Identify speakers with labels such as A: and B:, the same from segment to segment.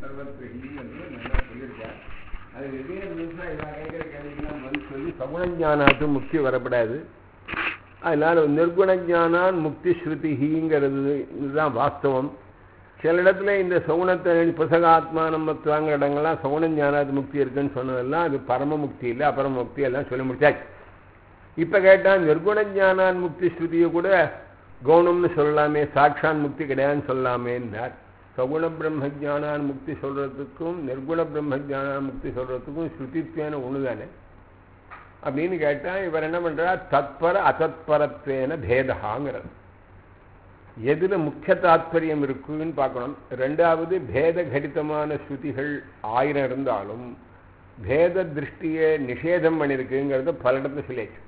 A: சர்வத்ரஹி என்று நல்லா சொல்லியிருக்கார் அது வெவ்வேறு நிமிஷம் இவன் கேட்கிற கேள்விக்கெல்லாம் பதில் சொல்லி சகுணஞானாத்து முக்தி வரப்படாது அதனால நிர்குண ஞானான் முக்தி ஸ்ருதிங்கிறது இதுதான் வாஸ்தவம் சில இடத்துல இந்த சகுணத்தை புசகாத்மானம் மத்துவாங்கிற இடங்கள்லாம் சகுண ஞானாத்து முக்தி இருக்குன்னு சொன்னதெல்லாம் அது பரம முக்தி இல்லை அபரம முக்தி எல்லாம் சொல்லி முடிச்சாச்சு இப்போ கேட்டால் நிர்குண ஞானான் முக்தி ஸ்ருதியை கூட கவுனம்னு சொல்லலாமே சாட்சான் முக்தி கிடையாதுன்னு சொல்லலாமேன்னார் சகுண பிரம்ம ஜானான் முக்தி சொல்றதுக்கும் நிர்குண பிரம்ம ஜானான் முக்தி சொல்றதுக்கும் ஸ்ருதித்வேன ஒன்று தானே அப்படின்னு கேட்டால் இவர் என்ன பண்றார் தத்பர அத்தத்பரத்வேன பேதகாங்கிறது எதுல முக்கிய தாத்பரியம் இருக்குன்னு பார்க்கணும் ரெண்டாவது பேத கடிதமான ஸ்ருதிகள் ஆயிரம் இருந்தாலும் பேத திருஷ்டியை நிஷேதம் பண்ணியிருக்குங்கிறத பல இடத்துல சொல்லியாச்சு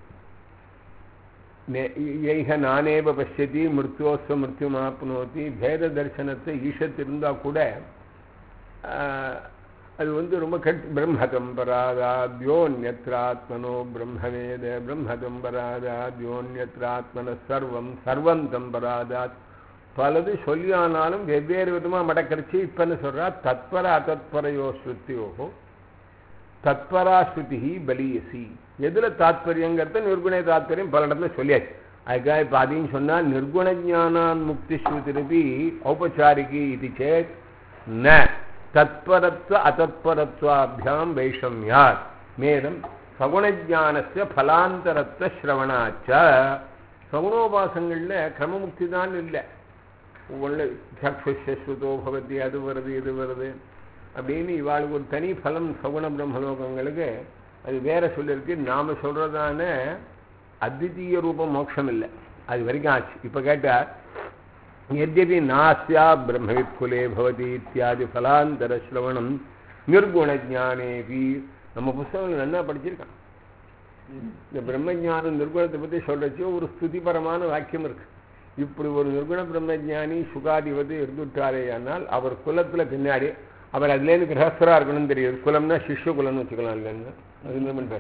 A: ஏக நானேவ பசியதி மிருத்யோஸ்வ மிருத்யுமாப்னோத்தி பேத தரிசனத்தை ஈஷத்து இருந்தால் கூட அது வந்து ரொம்ப கட் பிரம்மதம்பராதாத்யோன்யத்ராத்மனோ பிரம்மவேத பிரம்மதம்பராதாத்யோன்யத்ராத்மன சர்வம் சர்வம் தம்பராதாத் பலது சொல்லியானாலும் வெவ்வேறு விதமாக மடக்கரிச்சு இப்போ என்ன சொல்றா தத்பர அதத்பரையோ ஸ்ருத்தியோகோ தத்பரா ஸ்ருதி பலியசி எதுல தாத்பரியங்கிறத நிர்குண தாத்பரியம் பல இடத்துல சொல்லியாச்சு அதுக்காக இப்போ அதையும் சொன்னால் நிர்குண ஜானான் முக்தி ஸ்ருதிருபி ஔபச்சாரிகி இது சேத் ந தத்பரத்வ அதத்பரத்வாபியாம் வைஷமியார் மேலும் சகுணஜானஸ்ய பலாந்தரத்வ ஸ்ரவணாச்ச சகுணோபாசங்களில் கிரமமுக்தி தான் இல்லை ஒவ்வொன்று சக்ஷுஸ்ருதோ பவதி அது வருது இது வருது அப்படின்னு இவாளுக்கு ஒரு தனி பலம் சகுண பிரம்மலோகங்களுக்கு அது வேற சொல்லியிருக்கு நாம சொல்றதான அத்விதீய ரூப மோட்சம் இல்லை அது வரைக்கும் ஆச்சு இப்போ கேட்டால் यद्यपि नास्या ब्रह्मवित्कुले भवति इत्यादि फलाந்தர ஸ்ரவணம் நிர்குண ஜானேபி நம்ம புஸ்தகங்கள் நல்லா படிச்சிருக்கான் இந்த பிரம்மஜானம் நிர்குணத்தை பற்றி சொல்றச்சு ஒரு ஸ்துதிபரமான வாக்கியம் இருக்கு இப்படி ஒரு நிர்குண பிரம்மஜானி சுகாதிபதி இருந்துட்டாரே ஆனால் அவர் குலத்துல பின்னாடி அவர் அதுலேருந்து கிரகஸ்தரா இருக்கணும்னு தெரியுது குலம்னா சிஷ்ய குலம்னு வச்சுக்கலாம் இல்லைன்னு அது என்ன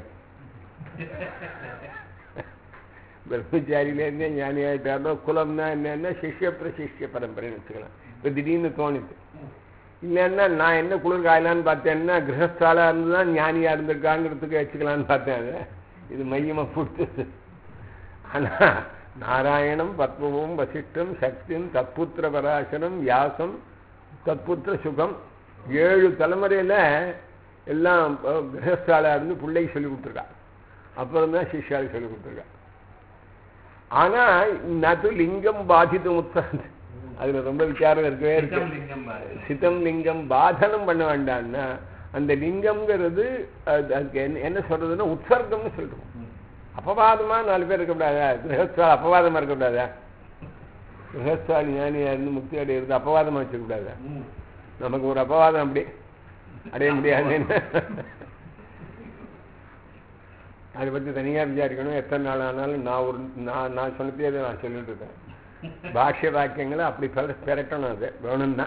A: பிரம்மச்சாரியிலேருந்தே ஞானி ஆகிட்டாரோ குலம்னா என்னன்னா சிஷ்ய பிரசிஷ்ய பரம்பரைன்னு வச்சுக்கலாம் இப்போ திடீர்னு தோணுது இல்லைன்னா நான் என்ன குளிர் காயலான்னு பார்த்தேன்னா கிரகஸ்தாலா இருந்து தான் ஞானியாக இருந்திருக்காங்கிறதுக்கு வச்சுக்கலான்னு பார்த்தேன் அதை இது மையமாக கொடுத்தது ஆனால் நாராயணம் பத்மவும் வசிஷ்டம் சக்தியும் தத்புத்திர பராசனம் வியாசம் தத்புத்திர சுகம் ஏழு தலைமுறையில் எல்லாம் கிரகஸ்தாலா இருந்து பிள்ளைக்கு சொல்லி கொடுத்துருக்கா அப்புறம் தான் சிஷ்யாவுக்கு சொல்லி கொடுத்துருக்கா ஆனா நது லிங்கம் பாதித்து முத்தம் அதுல ரொம்ப விசாரம் இருக்கவே இருக்கு சித்தம் லிங்கம் பாதனம் பண்ண வேண்டாம்னா அந்த லிங்கம்ங்கிறது அதுக்கு என்ன என்ன சொல்றதுன்னா உற்சர்க்கம்னு சொல்றோம் அப்பவாதமா நாலு பேர் இருக்கக்கூடாதா கிரகஸ்தால் அப்பவாதமா இருக்கக்கூடாதா கிரகஸ்தால் ஞானியா இருந்து முக்தி அடையிறது அப்பவாதமா வச்சுக்கூடாதா நமக்கு ஒரு அப்பவாதம் அப்படி அடைய முடியாதுன்னு அதை பற்றி தனியாக விசாரிக்கணும் எத்தனை நாள் ஆனாலும் நான் ஒரு நான் நான் சொன்னதே அதை நான் சொல்லிட்டு இருக்கேன் பாஷ்ய வாக்கியங்களை அப்படி பெற பெறட்டணும் அது வேணும்னா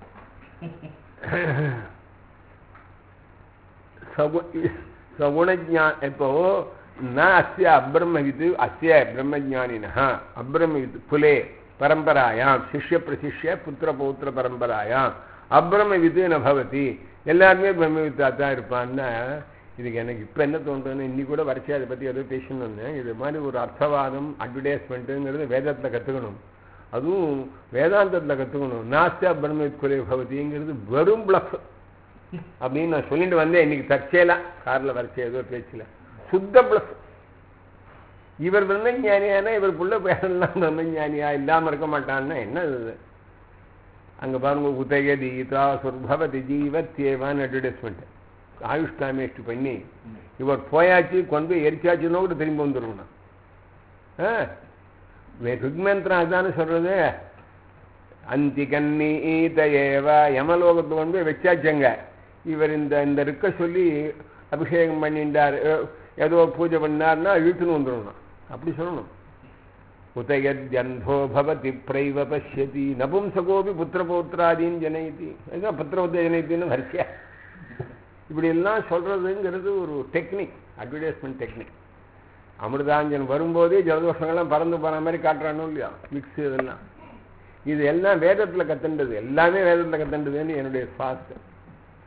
A: சகுணஜா இப்போ ந அஸ்ய அப்ரம்மவித் அஸ்ய பிரம்மஜானினா அப்ரம்மவித் குலே பரம்பராயாம் சிஷ்ய பிரசிஷ்ய புத்திர பௌத்திர பரம்பராயாம் அப்ரம்மவித்து ந பவதி எல்லாருமே பிரம்மவித்தா தான் இருப்பான்னா இதுக்கு எனக்கு இப்போ என்ன தோன்றுன்னு இன்னி கூட வரிசை அதை பற்றி எதோ பேசணும்னு இது மாதிரி ஒரு அர்த்தவாதம் அட்வர்டைஸ்மெண்ட்டுங்கிறது வேதத்தில் கற்றுக்கணும் அதுவும் வேதாந்தத்தில் கற்றுக்கணும் நாஸ்தியா பிரம்மவித் குலே பவதிங்கிறது வெறும் பிளஃப் அப்படின்னு நான் சொல்லிட்டு வந்தேன் இன்னைக்கு தற்செயலா காரில் வரிசை ஏதோ பேச்சில் சுத்த பிளஃப் இவர் பிரம்மஞானியானா இவர் புள்ள பேரெல்லாம் பிரம்மஞானியா இல்லாமல் இருக்க மாட்டான்னா என்ன இது அங்கே பாருங்க உதய தீதா சுர்பவதி ஜீவத்யேவான்னு அட்வர்டைஸ்மெண்ட் ஆயுஷ் காமேஷ்டு பண்ணி இவர் போயாச்சு கொண்டு போய் எரிச்சாச்சுன்னா கூட திரும்பி வந்துடுவோம் ருக்மந்திரம் அதுதானே சொல்றது அந்தி கன்னி ஈதையேவ யமலோகத்துக்கு கொண்டு போய் வச்சாச்சுங்க இவர் இந்த இந்த இருக்க சொல்லி அபிஷேகம் பண்ணிட்டார் ஏதோ பூஜை பண்ணார்னா இழுத்துன்னு வந்துடணும் அப்படி சொல்லணும் உதயத்யந்தோ பவதி பிரைவ பசியதி நபும்சகோபி புத்திரபௌத்திராதீன் ஜனயதி அதுதான் புத்திரபௌத்திர ஜனயத்தின்னு வரிசையா இப்படி எல்லாம் சொல்றதுங்கிறது ஒரு டெக்னிக் அட்வர்டைஸ்மெண்ட் டெக்னிக் அமிர்தாஞ்சன் வரும்போதே ஜலதோஷங்கள்லாம் பறந்து போன மாதிரி காட்டுறானோ இல்லையா மிக்ஸ் இதெல்லாம் இது எல்லாம் வேதத்தில் கத்துண்டது எல்லாமே வேதத்தில் கத்துண்டதுன்னு என்னுடைய ஃபாஸ்ட்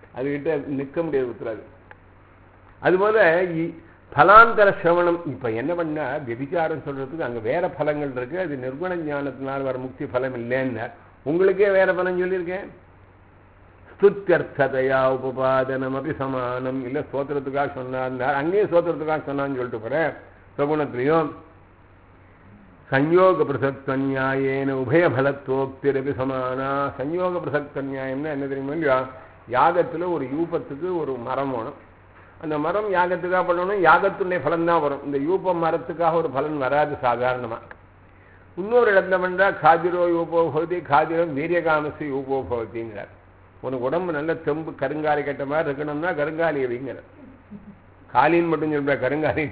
A: அதுகிட்ட நிற்க முடியாது உத்தராது அதுபோல இ- பலாந்தர சிரவணம் இப்ப என்ன பண்ணா விபிச்சாரம் சொல்றதுக்கு அங்க வேற பலங்கள் இருக்கு அது நிர்குண ஞானத்தினால் வர முக்தி பலம் இல்லைன்னு உங்களுக்கே வேற பலம் சொல்லியிருக்கேன் ஸ்துத்தியர்த்ததையா உபபாதனம் அப்படி சமானம் இல்ல ஸ்தோத்திரத்துக்காக சொன்னார் அங்கேயும் ஸ்தோத்திரத்துக்காக சொன்னான்னு சொல்லிட்டு போறேன் சகுணத்திலையும் சஞ்யோக பிரசக்தன்யாயேன உபயபலத்தோக்திரபி சமானா சஞ்யோக பிரசக்தன்யாயம்னா என்ன தெரியுமா இல்லையா யாகத்துல ஒரு யூபத்துக்கு ஒரு மரம் வேணும் அந்த மரம் யாகத்துக்காக பண்ணணும் யாகத்துடைய பலன் தான் வரும் இந்த யூப மரத்துக்காக ஒரு பலன் வராது சாதாரணமா இன்னொரு இடத்துல பண்ணா காதிரோ யூபோ பவதி காதிரம் வீரியகாமசி யூபோ பவதிங்கிறார் உனக்கு உடம்பு நல்ல தெம்பு கருங்காலி கட்ட மாதிரி இருக்கணும்னா கருங்காலியை வைங்கிற காலின்னு மட்டும் சொல்ற கருங்காலி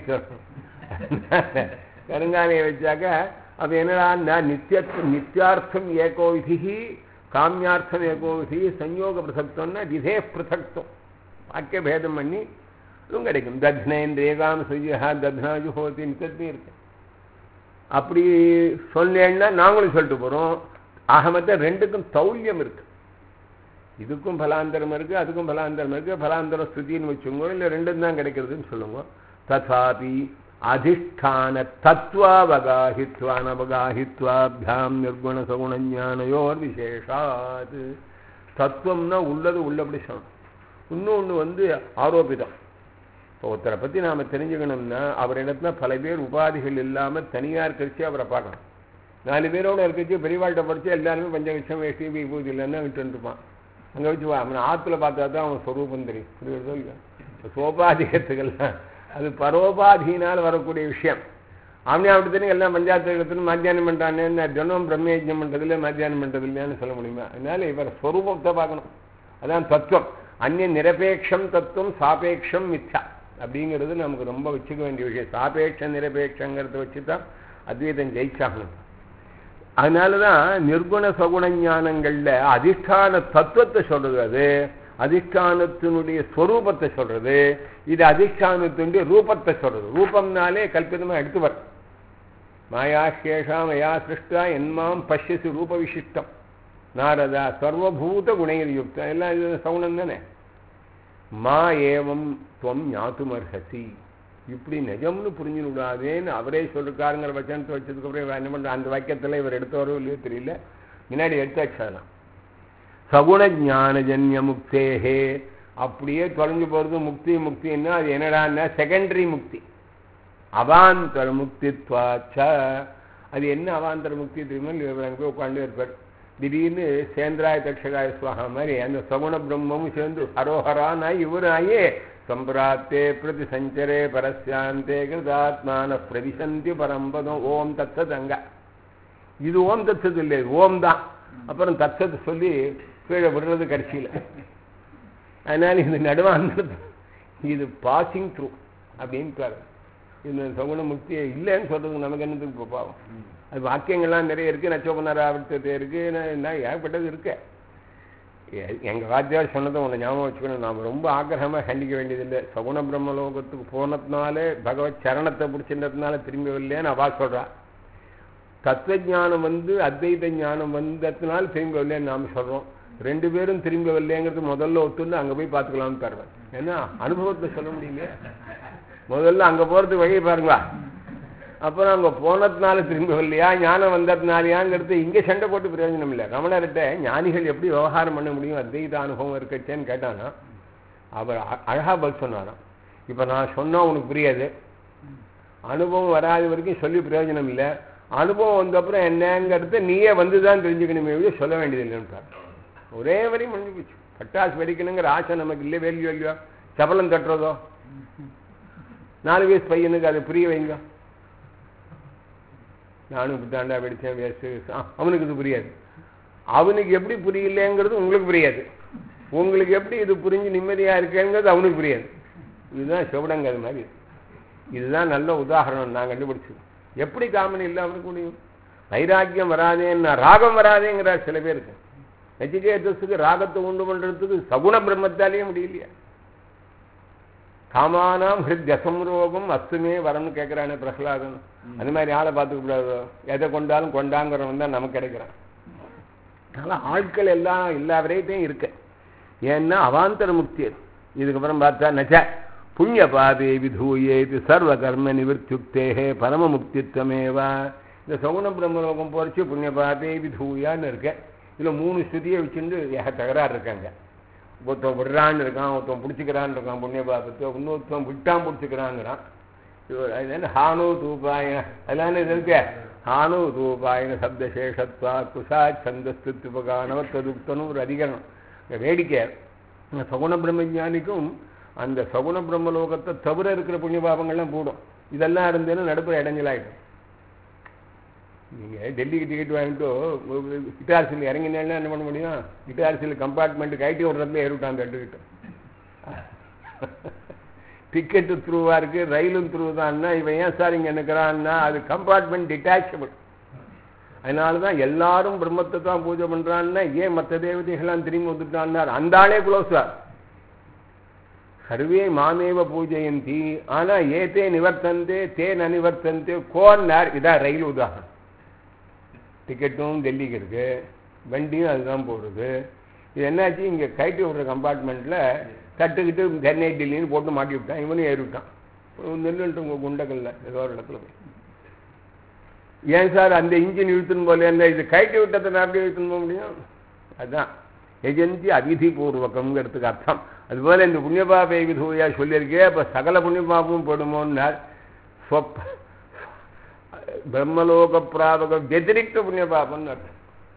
A: கருங்காலியை வச்சாக்க அது என்னடா நித்திய நித்தியார்த்தம் ஏகோ விதி காமியார்த்தம் ஏகோ விதி சஞ்யோக பிரசக்தம்னா விதே பிரசக்தம் வாக்கிய பேதம் பண்ணி அதுவும் கிடைக்கும் தத்னேந்திரியகாம் சுஜிஹா தத்னாஜு ஹோதி நித்தத்தையும் இருக்கு அப்படி சொன்னேன்னா நாங்களும் சொல்லிட்டு போறோம் ஆக மொத்தம் ரெண்டுக்கும் தௌல்யம் இருக்கு இதுக்கும் பலாந்தரம் இருக்கு அதுக்கும் பலாந்தரம் இருக்கு பலாந்தர ஸ்துதின்னு வச்சுக்கோங்க இல்லை ரெண்டும் தான் கிடைக்கிறதுன்னு சொல்லுங்க ததாபி அதிஷ்டான தத்துவாவகாஹித்வானவகாஹித்வாபியாம் நிர்குண சகுணஞானயோர் விசேஷாத் தத்துவம்னா உள்ளது உள்ளபடி சொல்லணும் இன்னொன்று வந்து ஆரோபிதம் இப்போ ஒருத்தரை பற்றி நாம் தெரிஞ்சுக்கணும்னா அவர் இடத்துல பல பேர் உபாதிகள் இல்லாமல் தனியார் கழிச்சு அவரை பார்க்கணும் நாலு பேரோட இருக்கச்சு பெரியவாழ்கிட்ட படிச்சு எல்லாருமே பஞ்சவிஷம் வேஷ்டி விபூதி இல்லைன்னா விட்டு இருப்பான் அங்கே வச்சு வா அவன் ஆற்றுல பார்த்தா தான் அவன் ஸ்வரூபம் தெரியும் புரியுறதோ இல்லையா சோபாதிகத்துக்கெல்லாம் அது பரோபாதியினால் வரக்கூடிய விஷயம் அவனே அப்படி தெரியும் எல்லாம் பஞ்சாயத்து இடத்துல மத்தியானம் பண்ணுறானே தினம் பிரம்மயஜம் பண்ணுறதில்ல மத்தியானம் பண்ணுறது இல்லையான்னு சொல்ல முடியுமா அதனால இவர் ஸ்வரூபத்தை பார்க்கணும் அதான் தத்துவம் அந்நிய நிரபேட்சம் தத்துவம் சாபேட்சம் மித்யா அப்படிங்கிறது நமக்கு ரொம்ப வச்சுக்க வேண்டிய விஷயம் சாபேட்ச நிரபேட்சங்கிறத வச்சு தான் அத்வைதம் ஜெயிச்சாகணும் அதனால தான் நிர்குண சகுண ஞானங்கள்ல அதிஷ்டான தத்துவத்தை சொல்றது அது அதிஷ்டானத்தினுடைய ஸ்வரூபத்தை சொல்றது இது அதிஷ்டானத்தினுடைய ரூபத்தை சொல்றது ரூபம்னாலே கல்பிதமா எடுத்து வரும் மாயா சேஷா மயா சிருஷ்டா என்மாம் பஷ்யசி ரூப விசிஷ்டம் நாரதா சர்வபூத குணையில் யுக்தம் எல்லாம் இது சகுணம் தானே மா ஏவம் துவம் ஞாத்துமர்ஹசி இப்படி நிஜம்னு புரிஞ்சு விடாதேன்னு அவரே சொல்லிருக்காருங்கிற வச்சனத்தை வச்சதுக்கப்புறம் என்ன பண்ற அந்த வாக்கியத்தில் இவர் எடுத்தவரோ இல்லையோ தெரியல முன்னாடி எடுத்து வச்சாலாம் சகுண ஞானஜன்ய முக்தேஹே அப்படியே தொலைஞ்சு போகிறது முக்தி முக்தின்னா அது என்னடான்னா செகண்டரி முக்தி அவாந்தர முக்தித்வாச்ச அது என்ன அவாந்தர முக்தி தெரியுமா இவர் அங்கே போய் உட்காந்து இருப்பார் திடீர்னு சேந்திராய தட்சகாய சுவாகா மாதிரி அந்த சகுண பிரம்மமும் சேர்ந்து ஹரோஹரானா இவரும் ஆயே சம்பிராத்தே பிரதி சஞ்சரே பரஸ்யாந்தே கிருதாத்மான பிரதிசந்தி பரம்பதம் ஓம் தத்தது அங்க இது ஓம் தத்தது இல்லை ஓம் தான் அப்புறம் தத்தது சொல்லி கீழே விடுறது கடைசியில் அதனால இது நடுவாந்தது இது பாசிங் த்ரூ அப்படின்னு பாரு இந்த சகுண முக்தியை இல்லைன்னு சொல்றதுக்கு நமக்கு என்னதுக்கு இப்போ பாவம் அது வாக்கியங்கள்லாம் நிறைய இருக்கு நச்சோபனராவர்த்தத்தை இருக்கு என்ன ஏகப்பட்டது இருக்கு எ- எங்க வாத்தியார் சொன்னதை உன்னை ஞாபகம் வச்சுக்கணும் நாம ரொம்ப ஆக்கிரகமா கண்டிக்க வேண்டியதில்லை சகுண பிரம்மலோகத்துக்கு போனதுனாலே பகவத் சரணத்தை பிடிச்சின்றதுனால திரும்பி வரலையேன்னு அவா சொல்றா தத்துவஞானம் வந்து அத்வைத ஞானம் வந்ததுனால திரும்பி வரலையேன்னு நாம சொல்றோம் ரெண்டு பேரும் திரும்பி வரலையேங்கிறது முதல்ல ஒத்துந்து அங்க போய் பார்த்துக்கலாம்னு தருவேன் ஏன்னா அனுபவத்தை சொல்ல முடியலையே முதல்ல அங்க போறதுக்கு வழி பாருங்களா அப்புறம் அங்க போனதுனால திரும்பி வரலையா ஞானம் வந்ததுனாலயாங்கிறது இங்க சண்டை போட்டு பிரயோஜனம் இல்லை ரமணர்கிட்ட ஞானிகள் எப்படி விவகாரம் பண்ண முடியும் அத்வைத அனுபவம் இருக்கச்சேன்னு கேட்டானா அவர் அ- அழகா பதில் சொன்னாராம் இப்ப நான் சொன்னா உனக்கு புரியாது அனுபவம் வராத வரைக்கும் சொல்லி பிரயோஜனம் இல்லை அனுபவம் வந்தப்புறம் என்னங்கிறத நீயே வந்து தான் தெரிஞ்சுக்கணுமே ஒழிய சொல்ல வேண்டியதில்லைன்றார் ஒரே வரி முடிஞ்சு போச்சு பட்டாசு வெடிக்கணுங்கிற ஆசை நமக்கு இல்லை வேல்யோ இல்லையோ சபலம் தட்டுறதோ நாலு வயசு பையனுக்கு அதை புரிய வைங்க நானும் இப்படித்தாண்டா வெடிச்சேன் வேஸ்ட்டு அவனுக்கு இது புரியாது அவனுக்கு எப்படி புரியலைங்கிறது உங்களுக்கு புரியாது உங்களுக்கு எப்படி இது புரிஞ்சு நிம்மதியா இருக்கேங்கிறது அவனுக்கு புரியாது இதுதான் சிவடங்கிறது மாதிரி இதுதான் நல்ல உதாரணம் நான் கண்டுபிடிச்சது எப்படி காமன் இல்லாம இருக்க முடியும் வைராக்கியம் வராதேன்னா ராகம் வராதேங்கிறார் சில பேருக்கு நச்சிகேதஸுக்கு ராகத்தை உண்டு பண்றதுக்கு சகுண பிரம்மத்தாலேயே முடியலையா காமானாம் ஹிருத் அசம்ரோகம் அஸ்துமே வரம்னு கேட்கிறானே பிரகலாதன் அந்த மாதிரி ஆளை பார்த்துக்க கூடாது எதை கொண்டாலும் கொண்டாங்கிறவன் தான் நமக்கு கிடைக்கிறான் அதனால ஆட்கள் எல்லாம் எல்லா வெரைட்டியும் இருக்கு ஏன்னா அவாந்தர முக்தி அது. இதுக்கப்புறம் பார்த்தா நச்ச புண்ணிய பாபே விதூயேது சர்வ கர்ம நிவர்த்தியுக்தேகே பரம முக்தித்வமேவா இந்த சகுன பிரம்மலோகம் போறச்சு புண்ணிய பாபே விதூயான்னு இருக்கு இதில் மூணு ஸ்ருதியை வச்சுட்டு ஏக தகராறு இருக்காங்க ஒருத்தன் விடுறான்னு இருக்கான் ஒருத்தன் பிடிச்சிக்கிறான்னு இருக்கான் புண்ணிய பாபத்தை இன்னொருத்தன் விட்டான் பிடிச்சிக்கிறாங்கிறான் இவர் அது என்ன ஹானு தூபாயன அதெல்லாம் இது இருக்கு ஹானு தூபாயன சப்தசேஷத்வா குசா சந்தஸ்துபகானவர் ததுக்தனும் ஒரு அதிகரணம் இந்த வேடிக்கை இந்த சகுண பிரம்மஞானிக்கும் அந்த சகுண பிரம்மலோகத்தை தவிர இருக்கிற புண்ணிய பாபங்கள்லாம் போடும் இதெல்லாம் இருந்தேன்னு நடுப்புற இடைஞ்சலாயிடும் நீங்கள் டெல்லிக்கு டிக்கெட் வாங்கிட்டு இட்டார்சியில் இறங்கினேன்னா என்ன பண்ண முடியும் இட்டார்சியில் கம்பார்ட்மெண்ட்டுக்கு ஐடி விட்றதுல ஏறிவிட்டான் அந்த ரெண்டு டிக்கெட்டு த்ரூவா இருக்கு ரயிலும் த்ரூ தான்னா இவன் ஏன் சார் இங்கே நிற்கிறான்னா அது கம்பார்ட்மெண்ட் டிட்டாச்சபிள் அதனால தான் எல்லாரும் பிரம்மத்தை தான் பூஜை பண்றான்னா ஏன் மற்ற தேவதைகள்லாம் திரும்பி வந்துட்டான்னார் அந்த ஆளே க்ளோஸ் சார் சர்வே மாமேவ பூஜையந்தி ஆனா ஏதே நிவர்த்தந்தே தேன் அனிவர்த்தந்தே கோன்னார் இதான் ரயில் உதாரணம் டிக்கெட்டும் டெல்லிக்கு இருக்கு வண்டியும் அதுதான் போடுது இது என்னாச்சு இங்கே கைட்டு விடுற கம்பார்ட்மெண்ட்டில் தட்டுக்கிட்டு சென்னை டெல்லின்னு போட்டு மாட்டி விட்டான் இவனும் ஏறி விட்டான் நெல்லுன்ட்டு உங்கள் குண்டக்கல்ல ஏதோ ஒரு இடத்துல போய் ஏன் சார் அந்த இன்ஜின் இழுத்துன்னு போல என்ன இது கைட்டு விட்டதை நான் எப்படி இழுத்துன்னு போக முடியும் அதுதான் எஜந்தி அவிதி பூர்வகம்ங்கிறதுக்கு அர்த்தம் அதுபோல இந்த புண்ணியபாபை விதூயா சொல்லியிருக்கே அப்போ சகல புண்ணியபாபமும் போடுமோன்னார் ஸ்வப் பிரம்மலோக பிராபக வத்திரிக்த புண்ணியபாபம்னு அர்த்தம்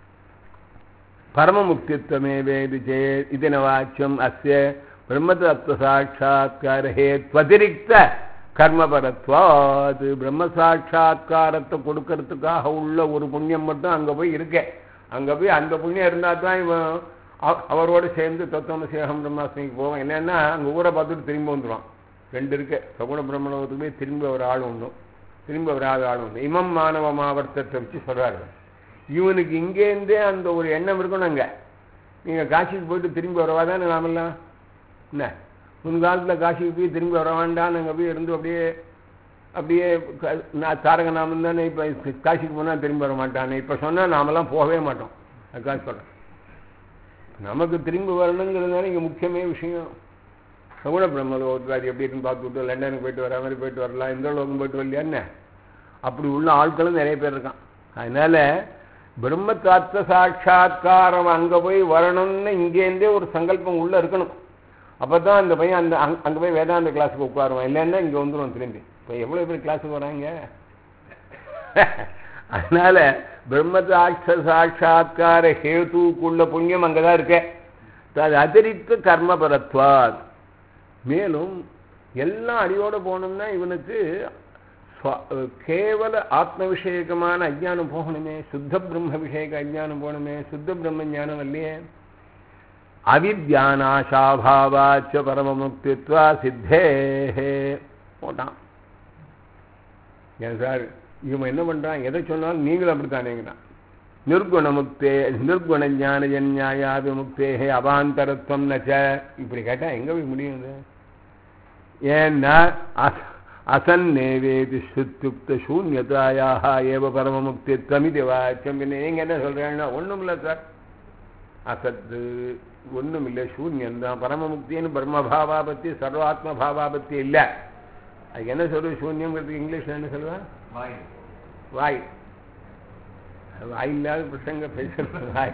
A: பரமமுக்தித்வமே வேதி சேத் இது வாச்சியம் அஸ்ய பிரம்மதத்துவ சாட்சா்காரே துவதிரிக்த கர்மபரத்வாது பிரம்ம சாட்சா்காரத்தை கொடுக்கறதுக்காக உள்ள ஒரு புண்ணியம் மட்டும் அங்கே போய் இருக்கே அங்கே போய் அந்த புண்ணியம் இருந்தால் தான் இவன் அவ- அவரோட சேர்ந்து தத்துவமசேகம் பிரம்மாஸ்மிக்கு போவான் என்னன்னா அங்கே ஊரை பார்த்துட்டு திரும்பி வந்துடுவான் ரெண்டு இருக்கு சகுண பிரம்மலோகத்துக்கு போய் திரும்பி ஒரு ஆள் ஒன்றும் திரும்பி ஒரு ஆள் ஆள் ஒன்று இமம் மாணவ மாவட்டத்தை வச்சு சொல்கிறாரு இவனுக்கு இங்கேருந்தே அந்த ஒரு எண்ணம் இருக்கணும் அங்கே நீங்கள் காசிக்கு போயிட்டு திரும்பி வரவா தானே நாமெல்லாம் என்ன முன் காலத்தில் காசிக்கு போய் திரும்பி வர வேண்டாம் அங்கே போய் இருந்து அப்படியே அப்படியே க- நான் தாரக நாமம் தானே இப்போ காசிக்கு போனால் திரும்பி வர மாட்டானே இப்போ சொன்னால் நாமெல்லாம் போகவே மாட்டோம் அதுக்காக சொல்கிறேன் நமக்கு திரும்பி வரணுங்கிறதுனால இங்கே முக்கியமே விஷயம் சகுண பிரம்மலோகத்துக்கு எப்படி இருக்குன்னு பார்த்து விட்டு லண்டனுக்கு போயிட்டு வர மாதிரி போயிட்டு வரலாம் இந்த லோகம் போயிட்டு வரலையா என்ன அப்படி உள்ள ஆட்களும் நிறைய பேர் இருக்கான் அதனால பிரம்ம தத்துவ சாட்சா்காரம் அங்கே போய் வரணும்னு இங்கேருந்தே ஒரு சங்கல்பம் உள்ள இருக்கணும் அப்போ தான் அந்த பையன் அந்த அங்க அங்கே போய் வேதாந்த கிளாஸுக்கு உட்காருவான் இல்லைன்னா இங்கே வந்துடும் திரும்பி இப்போ எவ்வளோ பேர் கிளாஸுக்கு வராங்க அதனால பிரம்ம சாட்சா்கார ஹேத்துக்குள்ள புண்ணியம் அங்கே தான் இருக்கே அது அதிரித்த கர்மபரத்வாத் மேலும் எல்லாம் அடியோடு போகணும்னா இவனுக்கு ஸ்வ- கேவல ஆத்ம விஷயகமான அஜ்ஞானம் போகணுமே சுத்த பிரம்ம விஷயக அஜ்ஞானம் போகணுமே சுத்த பிரம்ம ஞானம் இல்லையே அவித்யானாசாபாவாச்ச பரமமுக்தித்வா சித்தே போட்டான் ஏன் சார் இவன் என்ன பண்றான் எதை சொன்னாலும் நீங்களும் அப்படித்தானேங்கிறான் நிர்குணமுக்தே நிர்குண ஞான ஜன்யாயாபிமுக்தே அபாந்தரத்துவம் நச்ச இப்படி கேட்டா எங்க போய் முடியும் இது? ஏன்னா அச- அசன்னேவேதி சுத்துக்த சூன்யதாயாக ஏவ பரமமுக்தித்வம் இது வாச்சம் பின்ன நீங்க என்ன சொல்றீங்கன்னா ஒண்ணும் இல்லை சார் அசத்து ஒண்ணும் இல்லை சூன்யம்தான் பரமமுக்தின்னு பிரம்மபாவா பத்தி சர்வாத்ம பாவா பத்தி இல்லை அதுக்கு என்ன சொல்றது சூன்யங்கிறதுக்கு இங்கிலீஷ்ல என்ன சொல்லுவேன்
B: வாய்
A: வாய் வாய் இல்லாத பிரசங்க பேசுறது வாய்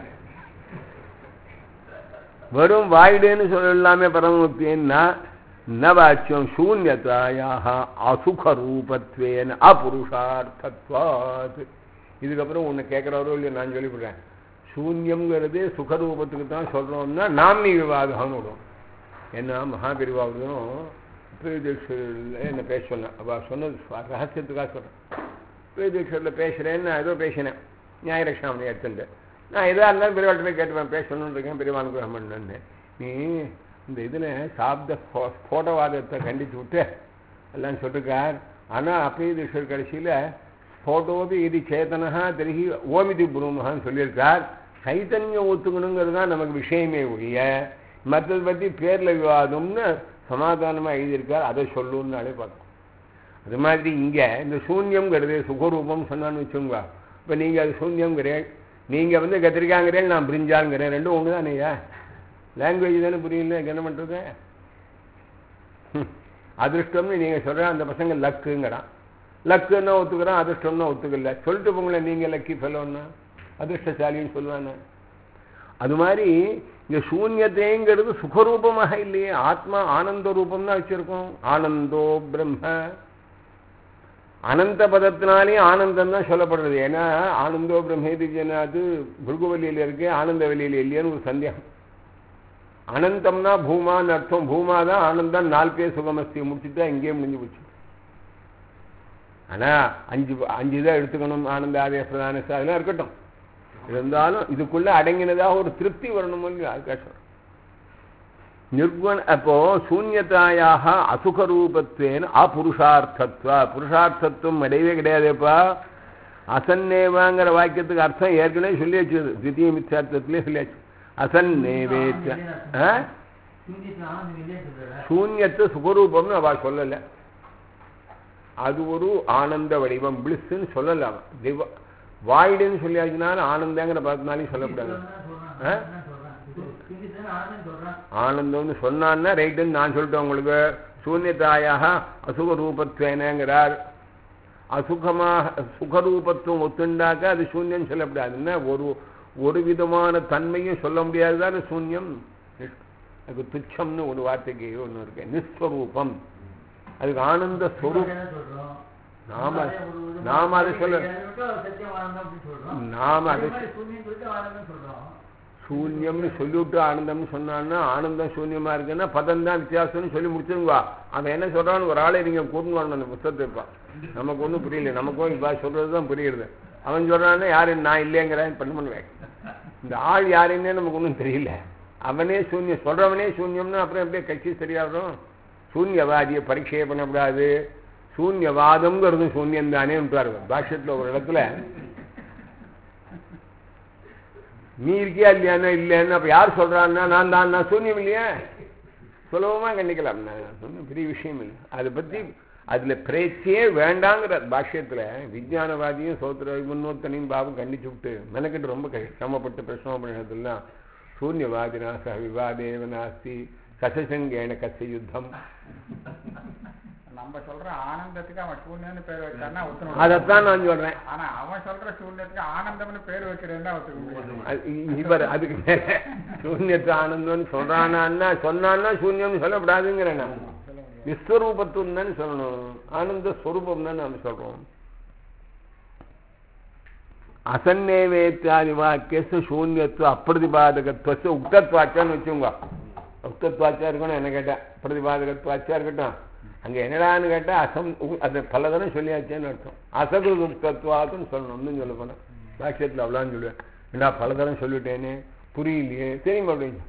A: வெறும் வாய்டுன்னு சொல்லலாமே பரமமுக்தின்னா ந வாச்சியம் சூன்யதாயாக அசுக ரூபத்வேன அபுருஷார்த்தத்வாத் இதுக்கப்புறம் உன்னை கேட்குறவரோ இல்லையோ நான் சொல்லிவிடுறேன் சூன்யம்ங்கிறது சுகரூபத்துக்கு தான் சொல்றோம்னா நாமினி விவாதம்னு விடுவோம் ஏன்னா மகாபிரிவாவதும் என்ன பேச சொன்னேன் அவள் சொன்னது சுவா- ரகசியத்துக்காக சொல்கிறேன் பிரதீக்ஷரில் பேசுகிறேன்னு நான் ஏதோ பேசினேன் நியாயரக்ஷாமணி எடுத்துட்டு நான் எதாக இருந்தாலும் பெரியவாள்கிட்ட போய் கேட்டுவேன் பேசணும்னு இருக்கேன் பெரியவா அனுகிரகம் பண்ணுன்னு நீ இந்த இதில் சாப்த ஸ்போ- ஸ்போட்டவாதத்தை கண்டிச்சு விட்டு எல்லாம் சொல்லிருக்கார் ஆனால் அப்பீதீஸ்வர் கடைசியில் ஸ்போட்டோபி இது சேதனஹா திருகி ஓமிதி புருமஹான்னு சொல்லியிருக்கார் சைத்தன்யம் ஒத்துக்கணுங்கிறது தான் நமக்கு விஷயமே ஒழிய மற்றதை பற்றி பேரில் விவாதம்னு சமாதானமாக எழுதியிருக்கார் அதை சொல்லுன்னாலே பார்த்தோம் அது மாதிரி இங்கே இந்த சூன்யம்ங்கிறது சுகரூபம் சொன்னான்னு வச்சுங்க இப்போ நீங்கள் அது சூன்யம்ங்கிறேன் நீங்கள் வந்து கத்திரிக்காங்கிறேன் நான் பிரிஞ்சாங்கிறேன் ரெண்டும் ஒன்று தானேயா லாங்குவேஜ் தானே புரியல என்ன பண்ணுறது அதிர்ஷ்டம்னு நீங்கள் சொல்கிற அந்த பசங்க லக்குங்கிறான் லக்குன்னா ஒத்துக்கிறான் அதிர்ஷ்டம்னா ஒத்துக்கல சொல்லிட்டு போங்களேன் நீங்கள் லக்கி ஃபெலோன்னா அதிர்ஷ்டசாலின்னு சொல்லுவானே அது மாதிரி இந்த சூன்யத்தைங்கிறது சுகரூபமாக இல்லையே ஆத்மா ஆனந்த ரூபம் தான் வச்சிருக்கோம் ஆனந்தோ பிரம்ம அனந்த பதத்தினாலே ஆனந்தம் தான் சொல்லப்படுறது ஏன்னா ஆனந்தோ பிரம்மேதி ஜனாது பிருகுவலியில் இருக்கு ஆனந்த வெளியில் இல்லையான்னு ஒரு சந்தேகம் அனந்தம்னா பூமான்னு அர்த்தம் பூமா தான் ஆனந்தம் நாலு பேர் சுகமஸ்தி முடிச்சுட்டு தான் இங்கேயே முடிஞ்சு போச்சு ஆனா அஞ்சு அஞ்சு தான் எடுத்துக்கணும் ஆனந்த ஆதய பிரதான அதெல்லாம் இருக்கட்டும் இருந்தாலும் இதுக்குள்ள அடங்கினதாக ஒரு திருப்தி வரணும் இல்லையா அதுக்காக சொல்றேன் நிர்குண அப்போ சூன்யதாயாக அசுகரூபத்வேன அபுருஷார்த்தத்வா புருஷார்த்தத்துவம் கிடையவே கிடையாதுப்பா அசன்னேவாங்கிற வாக்கியத்துக்கு அர்த்தம் ஏற்கனவே சொல்லியாச்சு அது தித்திய மித்யார்த்தத்திலே சொல்லியாச்சு அசன்னேவேச்ச ஆ? சூன்யத்து சுகரூபம்னு அவ சொல்லல அது ஒரு ஆனந்த வடிவம் பிளிஸ்ன்னு சொல்லல அவன் திவ வாய்டுன்னு சொல்லியாச்சுனால ஆனந்தங்கிற பதத்தினாலையும் சொல்லக்கூடாது ஆ? ஆனந்தம்னு சொன்னான்னா ரைட்டுன்னு நான் சொல்லிட்டேன் உங்களுக்கு சூன்யதாயாக அசுக ரூபத்வேனங்கிறார் அசுகமாக சுகரூபத்துவம் ஒத்துண்டாக்க அது சூன்யம் சொல்லக்கூடாதுன்னா ஒரு ஒரு விதமான தன்மையும் சொல்ல முடியாதுதான் சூன்யம் அதுக்கு துச்சம்னு ஒரு வார்த்தைக்கு ஒன்று இருக்கு நிஸ்வரூபம் அதுக்கு ஆனந்த ஸ்வரூப் நாம நாம அதை சொல்ல நாம அதை சூன்யம்னு சொல்லிவிட்டு ஆனந்தம்னு சொன்னான்னா ஆனந்தம் சூன்யமா இருக்குன்னா பதம் தான் வித்தியாசம்னு சொல்லி முடிச்சிருங்க அவன் என்ன சொல்றான்னு ஒரு ஆளை நீங்க கூட்டு வரணும் அந்த புத்தகத்தை இருப்பா நமக்கு ஒன்றும் புரியல நமக்கும் இப்போ சொல்றது தான் புரியுது அவன் சொல்றான்னா யாரு நான் இல்லைங்கிறேன் பண்ண பண்ணுவேன் இந்த ஆள் யாருன்னே நமக்கு ஒன்றும் தெரியல அவனே சூன்யம் சொல்றவனே சூன்யம்னா அப்புறம் எப்படியே கட்சி சரியாகும் சூன்யவாதியை பரீட்சையே பண்ணக்கூடாது சூன்யவாதம்ங்கிறது சூன்யம் தானே விட்டாரு பாஷ்யத்தில் ஒரு இடத்துல நீ இருக்கியா இல்லையானா இல்லைன்னு அப்ப யார் சொல்றான்னா நான் தான் நான் சூன்யம் இல்லையா சுலபமா கண்டிக்கலாம் நான் ஒன்றும் பெரிய விஷயம் இல்லை அதை பத்தி அதுல பிரேச்சியே வேண்டாங்கிற பாஷ்யத்துல விஜயானவாதியும் சோத்திர முன்னோத்தனையும் பாபு கண்டிச்சு விட்டு மெனக்கிட்டு ரொம்ப கஷ்ட- சிரமப்பட்டு பிரச்சனை பண்ணதெல்லாம் சூன்யவாதினா சக விவாதேவ நாஸ்தி கசசங்கேன கச யுத்தம்
B: நம்ம சொல்ற ஆனந்தத்துக்கு அவன் சூன்யம்னு பேர் வச்சான்னா ஒத்துணும்
A: அதைத்தான் நான் சொல்றேன்
B: ஆனா அவன் சொல்ற சூன்யத்துக்கு ஆனந்தம்னு பேர் வைக்கிறேன்னா ஒத்துக்க முடியாது
A: அது இவர் அதுக்கு மேல சூன்யத்து ஆனந்தம்னு சொல்றானா சொன்னான்னா சூன்யம்னு சொல்லக்கூடாதுங்கிறேன் நான் விஸ்வரூபத்துவம் தான் சொல்லணும் ஆனந்த ஸ்வரூபம் தான் நாம் சொல்றோம் அசன்னேவேத்தியாதி வாக்கியச சூன்யத்துவ அப்பிரதிபாதகத்துவ உக்தத்வாச்சான்னு வச்சுங்க உக்தத்வாச்சா இருக்கணும் என்ன கேட்டேன் பிரதிபாதகத்வாச்சா இருக்கட்டும் அங்க என்னடான்னு கேட்டா அசம் உ- அது பலதனம் சொல்லியாச்சேன்னு அர்த்தம் அசகு உக்தத்வாத்துன்னு சொல்லணும்னு சொல்ல போனேன் பாக்கியத்தில் அவ்வளோன்னு சொல்லுவேன் ஏண்டா பலதரம் சொல்லிட்டேனே புரியலையே தெரியுமா அப்படின்னு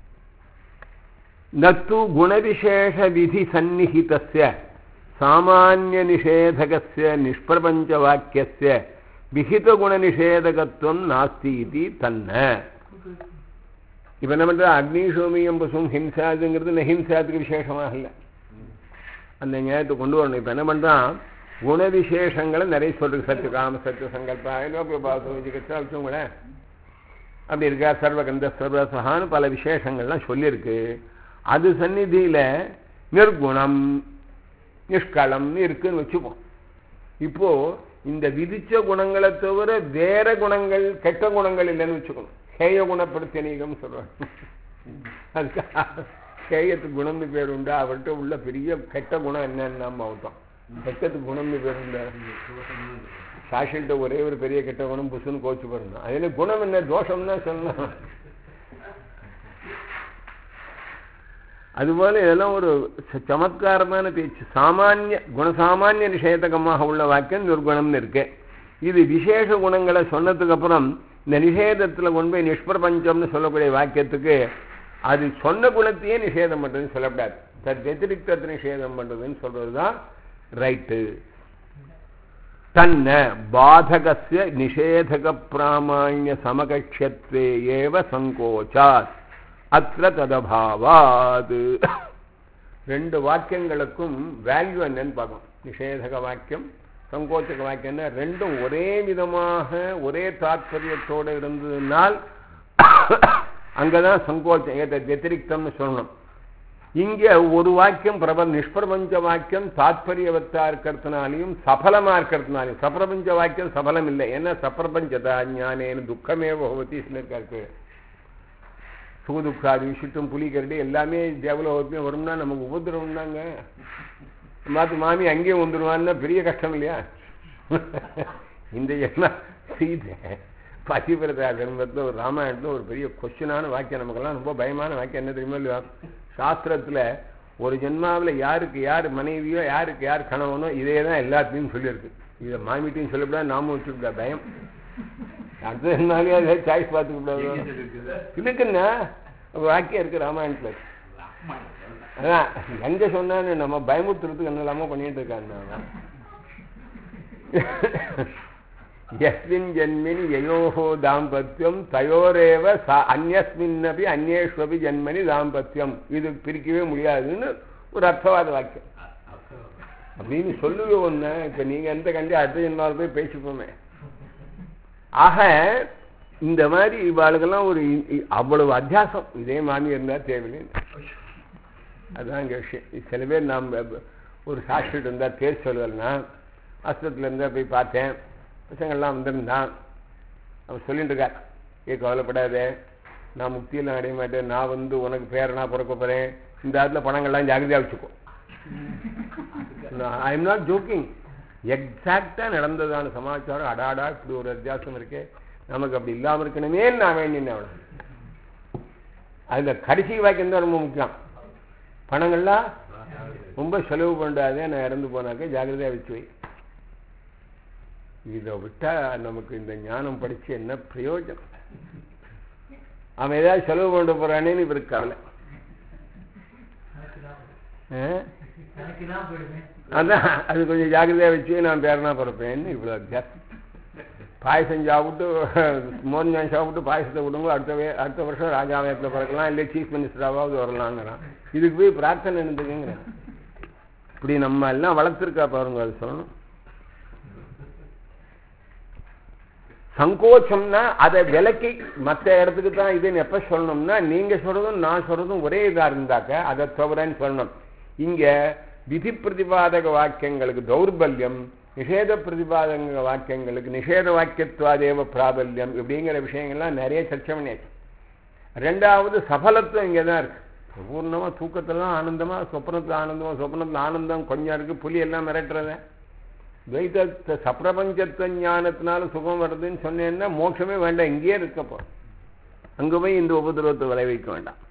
A: நத்து குணவிசேஷ விதி சந்நிஹிதஸ்ய சாமானிய நிஷேதகஸ்ய நிஷ்பிரபஞ்ச வாக்கியஸ்ய விஹித குண நிஷேதகத்துவம் நாஸ்தி இது தன்ன இப்ப என்ன பண்ற அக்னிசோமியம் பசும் ஹிம்சாதுங்கிறது நஹிம்சாத்துக்கு விசேஷமாக இல்லை அந்த நியாயத்தை கொண்டு வரணும் இப்ப என்ன பண்றான் குண விசேஷங்களை நிறைய சொல்றது சத்து காம சத்து சங்கல்பா விஜிகச்சா வச்சவங்களேன் அப்படி இருக்கா சர்வகந்த சர்வசகான்னு பல விசேஷங்கள்லாம் சொல்லியிருக்கு அது சந்நிதியில நிர்குணம் நிஷ்களம்னு இருக்குன்னு வச்சுப்போம் இப்போ இந்த விதிச்ச குணங்களை தவிர வேற குணங்கள் கெட்ட குணங்கள் இல்லைன்னு வச்சுக்கணும் ஹேய குணப்படுத்தினீகம் சொல்றாங்க அதுக்கு ஹேயத்துக்கு குணம்னு பேர் உண்டா அவர்கிட்ட உள்ள பெரிய கெட்ட குணம் என்னன்னு நம்ம அவுத்தோம் கெட்டத்துக்கு குணம்னு பேர் உண்டா சாஷில்ட்ட ஒரே ஒரு பெரிய கெட்ட குணம் புசுன்னு கோச்சு போறணும் அது என்ன குணம் என்ன தோஷம்னா சொல்லலாம் அதுபோல இதெல்லாம் ஒரு ச- சமத்காரமான பேச்சு சாமானிய குணசாமானிய நிஷேதகமாக உள்ள வாக்கியம் நிர்குணம்னு இருக்கு இது விசேஷ குணங்களை சொன்னதுக்கு அப்புறம் இந்த நிஷேதத்துல கொண்டு போய் நிஷ்பிரபஞ்சம்னு சொல்லக்கூடிய வாக்கியத்துக்கு அது சொன்ன குணத்தையே நிஷேதம் பண்றதுன்னு சொல்லக்கூடாது தத் வெத்திரிக்தத்தை நிஷேதம் பண்றதுன்னு சொல்றதுதான் ரைட்டு தன்ன பாதகஸ்ய நிஷேதக பிராமாண்ய சமகட்சத்வே ஏவ சங்கோச்சாத் அத்திர ததபாவாது ரெண்டு வாக்கியங்களுக்கும் வேல்யூ என்னன்னு பார்க்கணும் நிஷேதக வாக்கியம் சங்கோச்சக வாக்கியம்னா ரெண்டும் ஒரே விதமாக ஒரே தாற்பயத்தோடு இருந்ததுனால் அங்கதான் சங்கோச்சம் ஏத வத்திரிக்தம்னு சொல்லணும் இங்க ஒரு வாக்கியம் பிரப நிஷ்பிரபஞ்ச வாக்கியம் தாத்பரியவத்தா இருக்கிறதுனாலையும் சபலமா இருக்கிறதுனாலையும் சப்பிரபஞ்ச வாக்கியம் சபலம் இல்லை ஏன்னா சப்பிரபஞ்சதா ஞானேன்னு துக்கமே பகவதி சொல்லியிருக்காரு சுகதுக்காதி விஷிட்டும் புலி கரடி எல்லாமே தேவலோகத்தையும் வரும்னா நமக்கு உபதிரவம் தாங்க மாத்து மாமி அங்கேயும் வந்துடுவான்னா பெரிய கஷ்டம் இல்லையா இந்த என்ன சீதை பதிவிரதா தர்மத்தில் ஒரு ராமாயணத்தில் ஒரு பெரிய கொஸ்டினான வாக்கியம் நமக்கெல்லாம் ரொம்ப பயமான வாக்கியம் என்ன தெரியுமா இல்லையா சாஸ்திரத்தில் ஒரு ஜென்மாவில் யாருக்கு யார் மனைவியோ யாருக்கு யார் கணவனோ இதே தான் எல்லாத்தையும் சொல்லியிருக்கு இதை மாமிட்டையும் சொல்லக்கூடாது நாமும் வச்சுக்கூடா பயம் அடுத்த ஜென்மாலே அதை சாய்ஸ் பார்த்துக்க கூடாது இருக்குன்னா ஒரு வாக்கியம் இருக்கு ராமாயணத்தில் அதான் எங்க சொன்னான்னு நம்ம பயமுறுத்துறதுக்கு என்ன இல்லாம பண்ணிட்டு இருக்காங்க அவன். யஸ்மின் ஜன்மினி யயோஹோ தாம்பத்தியம் தயோரேவ ச அந்யஸ்மின்னபி அந்நேஷ்வபி ஜன்மனி தாம்பத்தியம் இது பிரிக்கவே முடியாதுன்னு ஒரு அர்த்தவாத வாக்கியம் அப்படின்னு சொல்லுவே ஒண்ணு இப்ப நீங்க எந்த கண்டி அடுத்த ஜென்மாவில் போய் பேசிப்போமே ஆக இந்த மாதிரி இவாளுக்கெல்லாம் ஒரு இ- இ- அவ்வளவு அத்தியாசம் இதே மாமி இருந்தா தேவையில்லை அதுதான் இங்க விஷயம் சில பேர் நாம் ஒரு சாஸ்திரிட்டு இருந்தா பேர் சொல்லுவல்னா ஆஸ்பத்திரியில் இருந்தா போய் பார்த்தேன் பசங்கள்லாம் வந்திருந்தான் அவன் சொல்லிட்டு இருக்கார் ஏ கவலைப்படாதே நான் முக்தியெல்லாம் அடைய மாட்டேன் நான் வந்து உனக்கு பேரனா பிறக்க போறேன் இந்த இடத்துல பணங்கள்லாம் ஜாகிரதையா வச்சுக்கோ ஐ எம் நாட் ஜோக்கிங் எக்ஸாக்டா நடந்ததான சமாச்சாரம் அடாடா இப்படி ஒரு வித்தியாசம் இருக்கே நமக்கு அப்படி இல்லாம இருக்கணுமே நான் வேண்டினேன் அவனை அதுல கடைசி வாக்கியம் தான் ரொம்ப முக்கியம் பணங்கள்லாம் ரொம்ப செலவு பண்ணாதே நான் இறந்து போனாக்க ஜாகிரதையா வச்சு வை இதை விட்டா நமக்கு இந்த ஞானம் படிச்சு என்ன பிரயோஜனம் அவன் ஏதாவது செலவு பண்ண போறானேன்னு இவருக்கு கவலை ஆ? அதான் அது கொஞ்சம் ஜாக்கிரதையா வச்சு நான் பேரனா பிறப்பேன்னு இவ்வளோ வித்தியாசம் பாயசம் சாப்பிட்டு மோர்ஞான் சாப்பிட்டு பாயசத்தை விடுங்க அடுத்த வே- அடுத்த வருஷம் ராஜாவயத்தில் பிறக்கலாம் இல்லை சீஃப் மினிஸ்டராவது வரலாங்கிறான் இதுக்கு போய் பிரார்த்தனை இருந்துக்குங்கிறேன் இப்படி நம்ம எல்லாம் வளர்த்துருக்கா பாருங்க அது சொல்லணும் சங்கோச்சம்னா அதை விலக்கி மற்ற இடத்துக்கு தான் இதுன்னு எப்ப சொல்லணும்னா நீங்க சொல்றதும் நான் சொல்றதும் ஒரே இதா இருந்தாக்க அதை தவிரன்னு சொல்லணும் இங்க விதி பிரதிபாதக வாக்கியங்களுக்கு தௌர்பல்யம் நிஷேத பிரதிபாதக வாக்கியங்களுக்கு நிஷேத வாக்கியத்துவாதேவ பிராபல்யம் இப்படிங்கிற விஷயங்கள்லாம் நிறைய சர்ச்சை பண்ணியாச்சு ரெண்டாவது சபலத்துவம் இங்கே தான் இருக்கு பூர்ணமா தூக்கத்திலாம் ஆனந்தமா சொப்னத்துல ஆனந்தமா சொப்னத்துல ஆனந்தம் கொஞ்சம் இருக்கு புலி எல்லாம் மிரட்டுறத துவைத்த சப்பிரபஞ்சத்துவ ஞானத்தினால சுகம் வருதுன்னு சொன்னேன்னா மோட்சமே வேண்டாம் இங்கேயே இருக்கப்போ அங்க போய் இந்த உபதிரவத்தை விளைவிக்க வேண்டாம்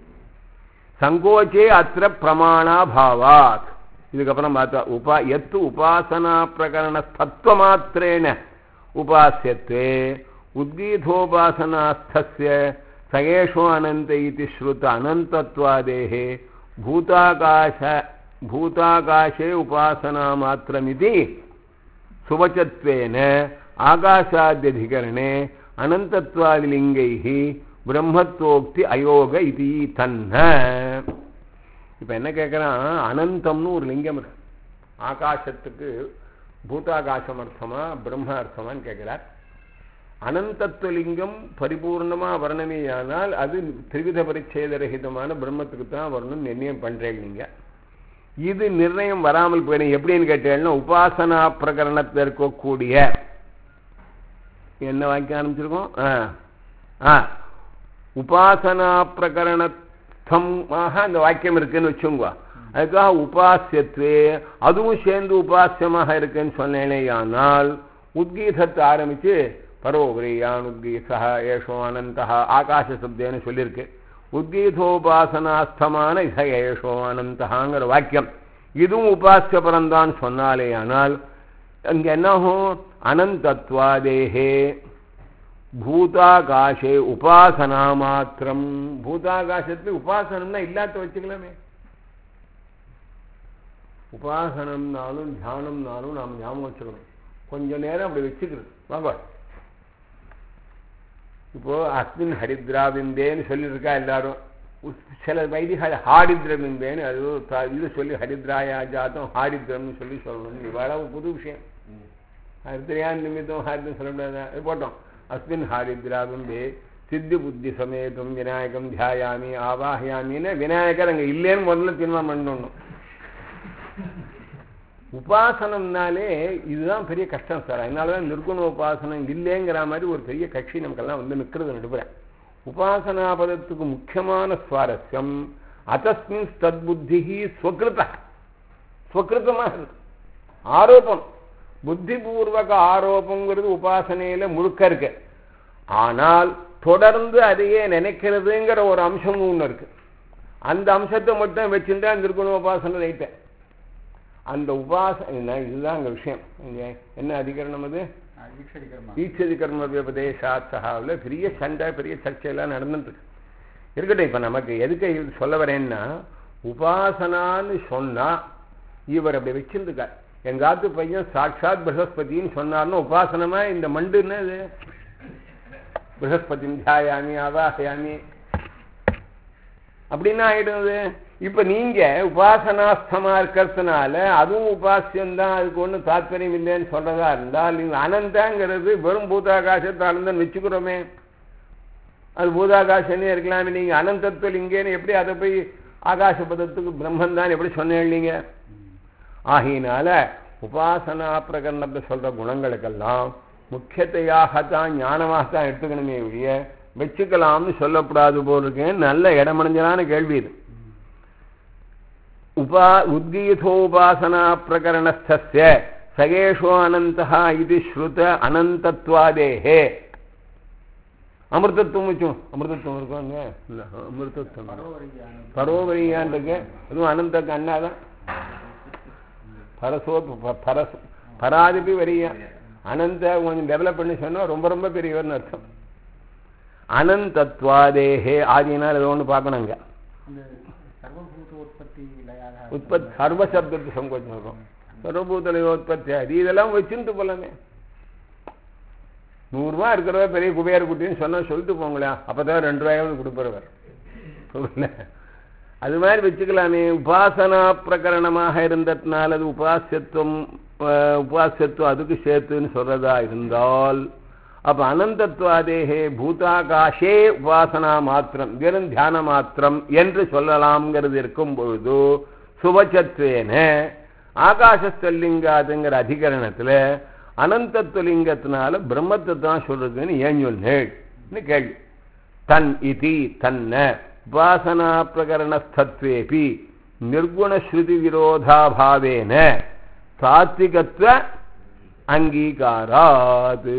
A: சங்கோச்சே அத்திர பிரமாணா பாவாத் இதுக்கப்புறம் பார்த்தா உபா எத்து உபாசனா பிரகரண தத்துவ மாத்திரேன உபாசியத்தே உத்கீதோபாசனாஸ்தஸ்ய சகேஷோ அனந்த இது ஸ்ருத அனந்தத்வாதேஹே பூதாகாச பூதாகாசே உபாசனா மாத்திரமிதி சுவச்சத்வேன ஆகாசாத்தியதிகரணே அனந்தத்வாதிலிங்கைः பிரம்மத்தோக்தி அயோக இது தன்ன இப்ப என்ன கேட்குறான் அனந்தம்னு ஒரு லிங்கம் இருக்கு ஆகாசத்துக்கு பூதாகாசம் அர்த்தமா பிரம்ம அர்த்தமான்னு கேட்கிறார் அனந்தத்துவ லிங்கம் பரிபூர்ணமா வர்ணமேயானால் அது திரிவித பரிச்சேதரகிதமான பிரம்மத்துக்கு தான் வரணும்னு நிர்ணயம் பண்றேன் நீங்க இது நிர்ணயம் வராமல் போயிடும் எப்படின்னு கேட்டேன்னா உபாசனா பிரகரணத்தில் இருக்கக்கூடிய என்ன வாக்கியம் ஆரம்பிச்சிருக்கோம் ஆ ஆ உபாசனா பிரகரணத்தமாக அந்த வாக்கியம் இருக்குன்னு வச்சுங்க அதுக்காக உபாசியத்வே அதுவும் சேர்ந்து உபாசியமாக இருக்குன்னு சொன்னேனேயானால் உத்கீதத்தை ஆரம்பிச்சு பரோபரியான் உத்கீதா ஏஷோ அனந்தா ஆகாச சப்தேன்னு சொல்லியிருக்கு உத்கீதோபாசனாஸ்தமான இச ஏஷோ அனந்தகாங்கிற வாக்கியம் இதுவும் உபாசிய பரந்தான் சொன்னாலே ஆனால் அங்க என்னாகும் அனந்தத்வாதேகே பூதாகாஷே உபாசனா மாத்திரம் பூதாகாசத்துல உபாசனம்னா இல்லாத வச்சுக்கலாமே உபாசனம்னாலும் தியானம்னாலும் நாம் ஞாபகம் வச்சுக்கணும் கொஞ்ச நேரம் அப்படி வச்சுக்கிறது வாங்க இப்போ அஸ்மின் ஹரித்ராவிந்தேன்னு சொல்லியிருக்கா எல்லாரும் உஸ்- சில வைதிக ஹாரித்ரவிந்தேன்னு அது ஒரு த- இது சொல்லி ஹரித்ராயா ஜாத்தம் ஹாரித்ரம்னு சொல்லி சொல்லணும் இவ்வளவு புது விஷயம் ஹரித்ரயா நிமித்தம் ஹாரித்ரம் சொல்லக்கூடாது அது போட்டோம் அஸ்மின் ஹாரித்ராவிந்தே சித்தி புத்தி சமேதம் விநாயகம் தியாயாமி ஆவாஹயாமின்னு விநாயகர் அங்கே இல்லைன்னு முதல்ல தீர்மானம் பண்ணணும் உபாசனம்னாலே இதுதான் பெரிய கஷ்டம் சார் அதனாலதான் நிர்குண உபாசனம் இல்லைங்கிற மாதிரி ஒரு பெரிய கட்சி நமக்கெல்லாம் வந்து நிற்கிறது நடுப்புறேன் உபாசனா பதத்துக்கு முக்கியமான சுவாரஸ்யம் அதஸ்மின் தத்புத்தி ஸ்வகிருத ஸ்வகிருத்தமாக இருக்கு ஆரோப்பம் புத்திபூர்வக ஆரோப்பங்கிறது உபாசனையில முழுக்க இருக்கு ஆனால் தொடர்ந்து அதையே நினைக்கிறதுங்கிற ஒரு அம்சமும் ஒன்று இருக்கு அந்த அம்சத்தை மட்டும் வச்சுட்டு அந்த நிர்குண உபாசனை ரைட்டேன் அந்த உபாசனை இதுதான் அங்க விஷயம் இங்க என்ன அதிகரணம் அது
B: ஈஸ்வரி கர்மா
A: ஈச்சதி கர்ம விபதேசாத் சகாவில் பெரிய சண்டை பெரிய சர்ச்சையெல்லாம் நடந்துட்டு இருக்கு இருக்கட்டும் இப்ப நமக்கு எதுக்கு இது சொல்ல வரேன்னா உபாசனான்னு சொன்னா இவர் அப்படி வச்சிருந்துக்கார் எங்காத்து பையன் சாட்சாத் பிரகஸ்பதின்னு சொன்னார்னு உபாசனமா இந்த மண்டுன்னு இது பிரகஸ்பதி தியாயாமி அவாசயாமி அப்படின்னா ஆயிடுது இப்ப நீங்க உபாசனாஸ்தமா இருக்கிறதுனால அதுவும் உபாசியம்தான் அதுக்கு ஒன்றும் தாத்பரியம் இல்லைன்னு சொல்றதா இருந்தால் நீங்க அனந்தாங்கிறது வெறும் பூதாகாசத்தை அனந்தன் வச்சுக்கிறோமே அது பூதாகாசனே இருக்கலாமே நீங்க அனந்தத்துவல் இங்கேன்னு எப்படி அதை போய் ஆகாச பதத்துக்கு பிரம்மன் தான் எப்படி சொன்னீங்க ஆகையினால உபாசனா பிரகரணத்தை சொல்ற குணங்களுக்கெல்லாம் முக்கியத்தையாகத்தான் ஞானமாகத்தான் எடுத்துக்கணுமே ஒழிய வச்சுக்கலாம்னு சொல்லப்படாது போல் இருக்கேன் நல்ல இடமடைஞ்சலான கேள்வி இது உபா உத்கீதோபாசனா பிரகரணஸ்தஸ்ய சகேஷோ அனந்தா இது ஸ்ருத அனந்தத்வாதேஹே அமிர்தத்துவம் வச்சோம் அமிர்தத்துவம் இருக்காங்க இல்ல அமிர்தத்துவம்
B: பரோவரியான
A: பரோவரியான் இருக்கு அதுவும் அனந்தக்கு அண்ணாதான் பரசோ ப- பரஸ் பராதிபி வரியா அனந்த கொஞ்சம் டெவலப் பண்ணி சொன்னா ரொம்ப ரொம்ப பெரியவர்னு அர்த்தம் அனந்தத்வாதேஹே ஆதினால் ஏதோ ஒன்று பார்க்கணுங்க
B: இந்த சர்வபூத உற்பத்தி லயாக
A: உற்பத்தி சர்வ சப்தத்து சங்கோச்சம் இருக்கும் சர்வபூதல உற்பத்தி அது இதெல்லாம் வச்சுட்டு போலாமே நூறுரூவா இருக்கிறவ பெரிய குபேர குட்டின்னு சொன்னா சொல்லிட்டு போங்களேன் அப்பதான் ரெண்டு ரூபாயாவது கொடுப்பறவர் சொல்ல அது மாதிரி வச்சுக்கலாமே உபாசனா பிரகரணமாக இருந்ததுனால அது உபாசியத்துவம் அஹ், உபாசியத்துவம் அதுக்கு சேர்த்துன்னு சொல்றதா இருந்தால் அப்ப அனந்தத்வாதேகே பூதாகாஷே உபாசனா மாத்திரம் வெறும் தியான மாத்திரம் என்று சொல்லலாம்ங்கிறது இருக்கும் பொழுது சுவச்சத்வேன ஆகாசஸ்தலிங்காதுங்கிற அதிகரணத்துல அனந்தத்துவலிங்கத்தினால பிரம்மத்தை தான் சொல்றதுன்னு ஏன் சொன்னேன்னு கேள்வி தன் இதி தன்ன உபாசனா பிரகரணஸ்தத்வேபி நிர்குணஸ்ருதி விரோதாபாவேன சாத்விகத்துவ அங்கீகாராது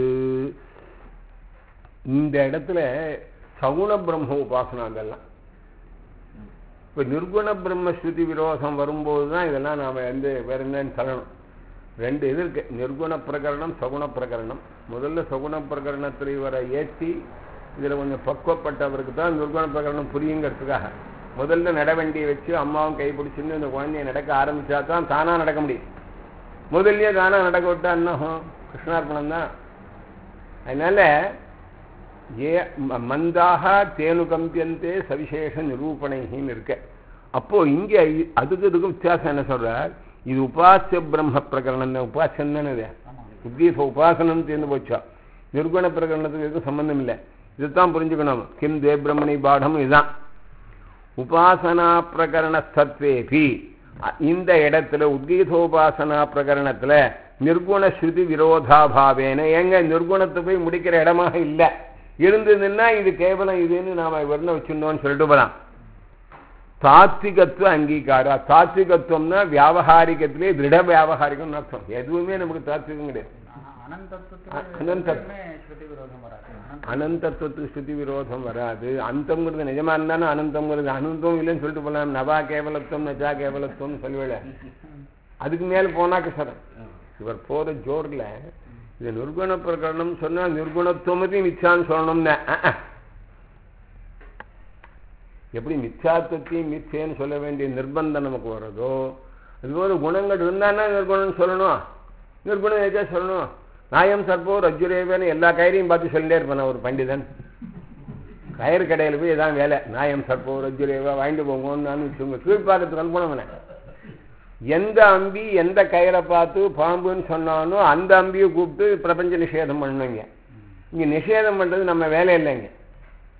A: இந்த இடத்துல சகுண பிரம்ம உபாசனா அதெல்லாம் இப்ப நிர்குண பிரம்ம ஸ்ருதி விரோதம் வரும்போது தான் இதெல்லாம் நாம வந்து வேற என்னன்னு சொல்லணும் ரெண்டு இது இருக்கு நிர்குண பிரகரணம் சகுண பிரகரணம் முதல்ல சகுண பிரகரணத்தில் இவரை ஏற்றி இதுல கொஞ்சம் பக்குவப்பட்டவருக்கு தான் நிர்குண பிரகரணம் புரியுங்கிறதுக்காக முதல்ல நடவண்டியை வச்சு அம்மாவும் கைப்பிடிச்சுன்னு இந்த குழந்தைய நடக்க ஆரம்பிச்சா தான் தானா நடக்க முடியும் முதல்லயே தானா நடக்க விட்டா என்ன ஆகும்? கிருஷ்ணார்ப்பணம் தான் அதனால ஏ ம- மந்தாக தேனு கம்பியந்தே சவிசேஷ நிரூபணைன்னு இருக்க அப்போ இங்க இ- அதுக்கு இதுக்கும் வித்தியாசம் என்ன சொல்றார் இது உபாசிய பிரம்ம பிரகரணம் தான் உபாசியம் தானே இது உத்கீத உபாசனம் தேர்ந்து போச்சா நிர்குண பிரகரணத்துக்கு எதுக்கும் சம்பந்தம் இல்லை இதுதான் புரிஞ்சுக்கணும் கிம் தே பிரம்மணி பாடம் இதுதான் உபாசனா பிரகரண சத்வேபி அ- இந்த இடத்துல உத்கீதோபாசனா பிரகரணத்துல நிர்குண ஸ்ருதி விரோதாபாவேன எங்க நிர்குணத்தை போய் முடிக்கிற இடமாக இல்லை இருந்ததுன்னா இது கேவலம் இதுன்னு நாம வர்ண வச்சிருந்தோம்னு சொல்லிட்டு போலாம் தாத்விகத்துவ அங்கீகாரா தாத்விகத்துவம்னா வியாபகாரிகத்திலே திருட வியாபகாரிகம்னு அர்த்தம் எதுவுமே நமக்கு தாத்விகம் கிடையாது
B: அனந்தத்துவத்துல
A: அனந்தத்-
B: எதுவுமே ஸ்ருதி விரோதம் வராது அனந்த-
A: அனந்தத்துவத்துக்கு ஸ்ருதி விரோதம் வராது அந்தம்ங்கிறது நிஜமா இருந்தாலும் அனந்தம்ங்கிறது அனந்தம் இல்லைன்னு சொல்லிட்டு போலாம் நவா கேவலத்துவம் நஜா கேவலத்துவம்னு சொல்லுவேல அதுக்கு மேல போனாக்க சரம் இவர் போற ஜோர்ல இது நிர்குண பிரகரணம் சொன்னா நிர்குணத்துவமதி மிச்சான்னு சொல்லணும்னு அஹ், அஹ். எப்படி மிச்சாத்துவத்தையும் மிச்சேன்னு சொல்ல வேண்டிய நிர்பந்தம் நமக்கு வருதோ அதுபோல குணங்கள் இருந்தான்னா நிர்குணம்னு சொல்லணும் நிர்குணம் ஏதா சொல்லணும் நாயம் சர்ப்போ ரஜுரேவன்னு எல்லா கயிறையும் பார்த்து சொல்லிட்டே இருப்பேன் ஒரு பண்டிதன் கயிறு கடையில் போய் இதான் வேலை நாயம் சர்ப்போ ரஜுரேவா வாங்கிட்டு போங்கன்னு நான் வச்சுங்க கீழ்ப்பாக்கத்துக்கு அனுப்பணும் எந்த அம்பி எந்த கயிறை பார்த்து பாம்புன்னு சொன்னானோ அந்த அம்பியை கூப்பிட்டு பிரபஞ்ச நிஷேதம் பண்ணுவீங்க இங்க நிஷேதம் பண்றது நம்ம வேலை இல்லைங்க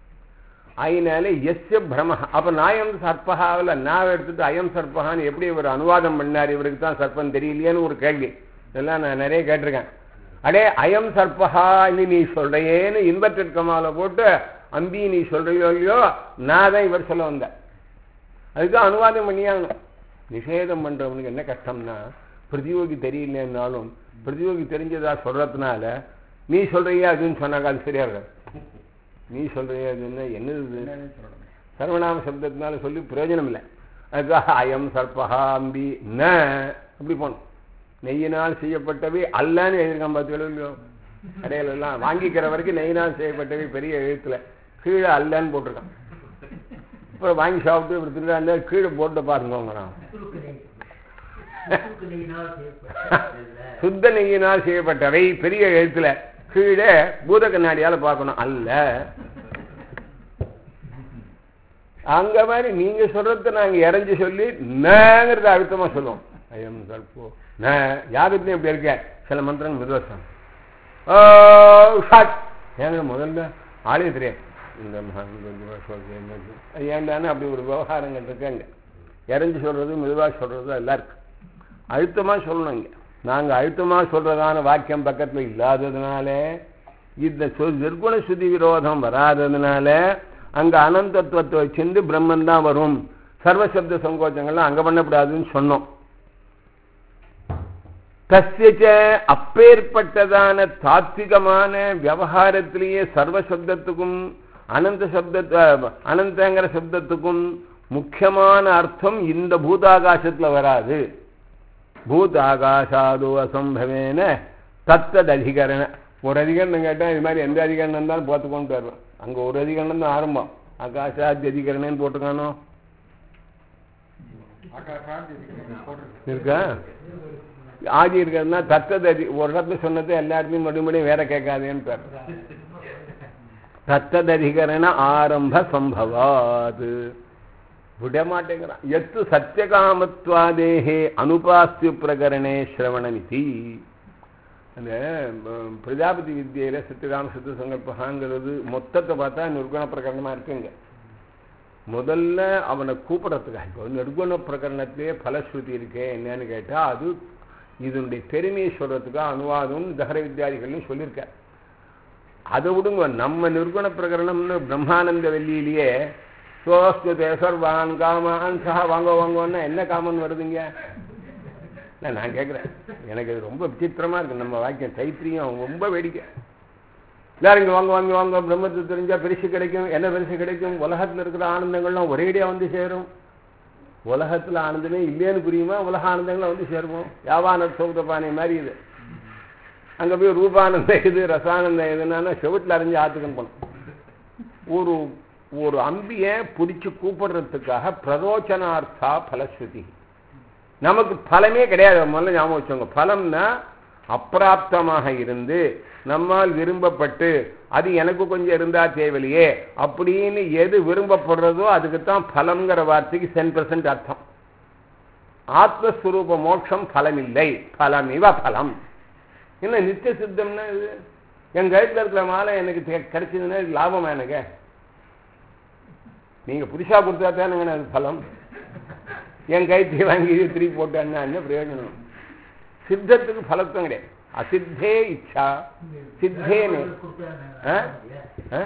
A: அதனால எஸ்ய பிரம அப்ப நாயம் சர்பகாவில் நாவை எடுத்துட்டு அயம் சர்பகான்னு எப்படி இவர் அனுவாதம் பண்ணார் இவருக்கு தான் சர்ப்பம் தெரியலையேன்னு ஒரு கேள்வி இதெல்லாம் நான் நிறைய கேட்டிருக்கேன் அடே அயம் சர்பகான்னு நீ சொல்றையேன்னு இன்வெர்டட் கமால போட்டு அம்பி நீ சொல்றியோ இல்லையோ நான் தான் இவர் சொல்ல வந்தேன் அதுதான் அனுவாதம் பண்ணியாகணும் நிஷேதம் பண்றவனுக்கு என்ன கஷ்டம்னா பிரதியோகி தெரியலன்னாலும் பிரதியோகி தெரிஞ்சதா சொல்றதுனால நீ சொல்றியா அதுன்னு சொன்னாங்க அது சரியா இருக்காது நீ சொல்றியா அதுன்னா என்னது இது?
B: என்னன்னு சொல்லணும்
A: சர்வநாம சப்தத்தினால சொல்லி பிரயோஜனம் இல்லை அதுக்காக அயம் சர்பகா அம்பி ந அப்படி போகணும் நெய்யினால் செய்யப்பட்டவை அல்லன்னு எழுதியிருக்கான் பார்த்து இல்லையோ கடையில எல்லாம் வாங்கிக்கிற வரைக்கும் நெய்யினால் செய்யப்பட்டவை பெரிய எழுத்துல கீழே அல்லன்னு போட்டிருக்கான் அப்புறம் வாங்கி சாப்பிட்டு இப்படி திருடாண்டா கீழே போட்டு பாருங்க சுத்த நெய்யினால் செய்யப்பட்டவை பெரிய எழுத்துல கீழே பூத கண்ணாடியால பார்க்கணும் அல்ல அங்க மாதிரி நீங்க சொல்றத நாங்க இறஞ்சி சொல்லி நங்கிறத அழுத்தமா சொல்லுவோம் ஐயம் கல்போ ந யாகத்திலையும் இப்படி இருக்க சில மந்திரங்கள் மிருதோஷம் ஓ ஷாட் ஏங்க முதல்ல ஆளே தெரியாது இந்த மகன் ஏண்டான்னு அப்படி ஒரு விவகாரங்கள் இருக்காங்க இறஞ்சி சொல்றது மெதுவா சொல்றது எல்லாம் இருக்கு அழுத்தமா சொல்லணும் இங்க நாங்க அழுத்தமா சொல்றதான வாக்கியம் பக்கத்துல இல்லாததுனால இந்த சொல் நிர்குண சுதி விரோதம் வராததுனால அங்க அனந்தத்துவத்தை வச்சிருந்து பிரம்மன் தான் வரும் சர்வசப்த சங்கோச்சங்கள்லாம் அங்க பண்ணக்கூடாதுன்னு சொன்னோம் தஸ்யச்ச அப்பேற்பட்டதான தாத்விகமான விவகாரத்திலேயே சர்வ சப்தத்துக்கும் அனந்த சப்த அனந்தங்கிற சப்தத்துக்கும் முக்கியமான அர்த்தம் இந்த பூதாகாசத்துல வராது பூதாகாசாது அசம்பவேன தத்தது அதிகரண ஒரு அதிகரணம் கேட்டா இது மாதிரி எந்த அதிகரணம் தான் பார்த்து கொண்டு வருவேன் அங்க ஒரு அதிகரணம் தான் ஆரம்பம் ஆகாஷாதி அதிகரணம் போட்டுக்கானோ
B: ஆகாஷாத் இருக்கிறது போட்டிருக்கு
A: இருக்கா ஆதி இருக்கிறதுனா தத்தது அதி ஒரு இடத்துல சொன்னது எல்லா இடத்துலையும் மறுபடியும் வேற கேட்காதேன்னு பேர் தத்தததிகரண ஆரம்ப சம்பவாது விட மாட்டேங்கிறான் எத்து சத்தியகாமத்வாதேகே அனுபாஸ்து பிரகரணே சிரவணமிதி அந்த ம், பிரஜாபதி வித்தியில சத்தியகாம சித்த சங்கல்பகாங்கிறது மொத்தத்தை பார்த்தா நிர்குண பிரகரணமா இருக்குங்க முதல்ல அவனை கூப்பிடறதுக்காக இப்போ நிர்குண பிரகரணத்திலே பலஸ்ருதி இருக்கே என்னன்னு கேட்டா அது இதனுடைய பெருமையை சொல்றதுக்கு அனுவாதம் தகர வித்யாதிகள்னு சொல்லியிருக்கார் அதை விடுங்க நம்ம நிர்குண பிரகரணம்னு பிரம்மானந்த வெள்ளியிலேயே சோஸ்து சர்வான் காமான் சஹா வாங்க வாங்கோன்னா என்ன காமன் வருதுங்க இல்லை நான் கேட்குறேன் எனக்கு இது ரொம்ப விசித்திரமா இருக்கு நம்ம வாக்கியம் தைத்திரியம் ரொம்ப வேடிக்கை எல்லாரும் இங்க வாங்க வாங்க வாங்க பிரம்மத்தை தெரிஞ்சா பரிசு கிடைக்கும் என்ன பரிசு கிடைக்கும் உலகத்துல இருக்கிற ஆனந்தங்கள்லாம் ஒரேடியா வந்து சேரும் உலகத்துல ஆனந்தமே இல்லைன்னு புரியுமா உலக ஆனந்தங்களும் வந்து சேருவோம் யாவான சௌதபானை மாதிரி இது அங்க போய் ரூபானந்தம் இது ரசானந்தம் எதுனா செவட்டில் அறிஞ்சு ஆத்துக்கணும் போனோம் ஒரு ஒரு அம்பியை பிடிச்சு கூப்பிடுறதுக்காக பிரரோச்சனார்த்தா பலஸ்ருதி நமக்கு பலமே கிடையாது முதல்ல ஞாபகம் வச்சோங்க பலம்னா அப்பிராப்தமாக இருந்து நம்மால் விரும்பப்பட்டு அது எனக்கு கொஞ்சம் இருந்தா தேவையில்லையே அப்படின்னு எது விரும்பப்படுறதோ அதுக்குத்தான் பலம்ங்கிற வார்த்தைக்கு டென் பர்சன்ட் அர்த்தம் ஆத்மஸ்வரூப மோட்சம் பலம் இல்லை பலம் இவ பலம் என்ன நித்திய சித்தம்னா இது என் கழுத்துல இருக்கிற மாலை எனக்கு தெ- கிடைச்சதுன்னா இது லாபமா எனக்கு நீங்க புதுசா கொடுத்தா தானுங்க அது பலம் என் கைத்தி வாங்கி இது திருப்பி போட்டான்னா என்ன பிரயோஜனம் சித்தத்துக்கு பலத்துவம் கிடையாது அசித்தே இச்சா சித்தேன்னு ஆ? ஆ?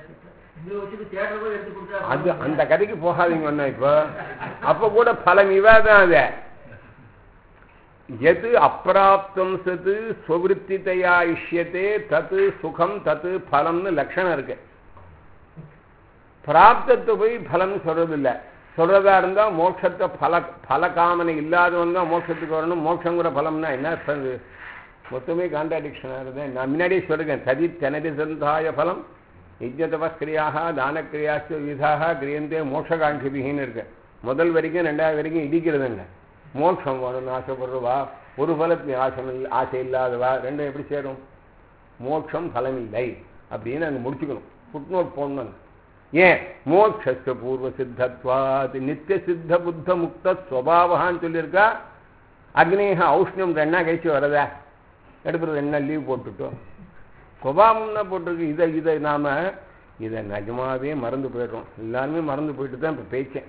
A: அது அந்த கதைக்கு போகாதீங்க ஒண்ணா இப்போ அப்ப கூட பலம் இவாதான் அது எது அப்பிராப்தம் சத்து ஸ்வவிருத்திதையா இஷ்யத்தே தத்து சுகம் தத்து பலம்னு லட்சணம் இருக்கு பிராப்தத்தை போய் பலம்னு சொல்றது இல்ல சொல்றதா இருந்தா மோட்சத்தை பல பல காமனை இல்லாதவன் தான் மோட்சத்துக்கு வரணும் மோட்சங்கிற பலம்னா என்ன அர்த்தம் இது? மொத்தமே கான்ட்ராடிக்ஷனா இருந்தேன் நான் முன்னாடியே சொல்லுங்க ததி தனதி சந்தாய பலம் யஜ்ஞதபஸ்கிரியாக தானக்கிரியாச்சு விதாக கிரியந்தே மோட்சகாங்கிபிகின்னு இருக்கு முதல் வரைக்கும் ரெண்டாவது வரைக்கும் இடிக்கிறதுங்க மோட்சம் வேணும்னு ஆசைப்படுறவா ஒரு பலத்து ஆசை இல்ல- ஆசை இல்லாதவா ரெண்டும் எப்படி சேரும் மோட்சம் பலம் இல்லை அப்படின்னு அங்கே முடிச்சுக்கணும் ஃபுட்நோட் போடணும் ஏன் மோட்சஸ்த பூர்வ சித்தத்வாத் நித்திய சித்த புத்த முக்த ஸ்வபாவகான்னு சொல்லியிருக்கா அக்னேக ஔஷ்ணியம் ரெண்டா கழிச்சு வரதா எடுக்கிறது என்ன லீவ் போட்டுட்டோம் சுபாவம்னா போட்டிருக்கு இதை இதை நாம இதை நிஜமாவே மறந்து போயிடுறோம் எல்லாருமே மறந்து போயிட்டு தான் இப்போ பேச்சேன்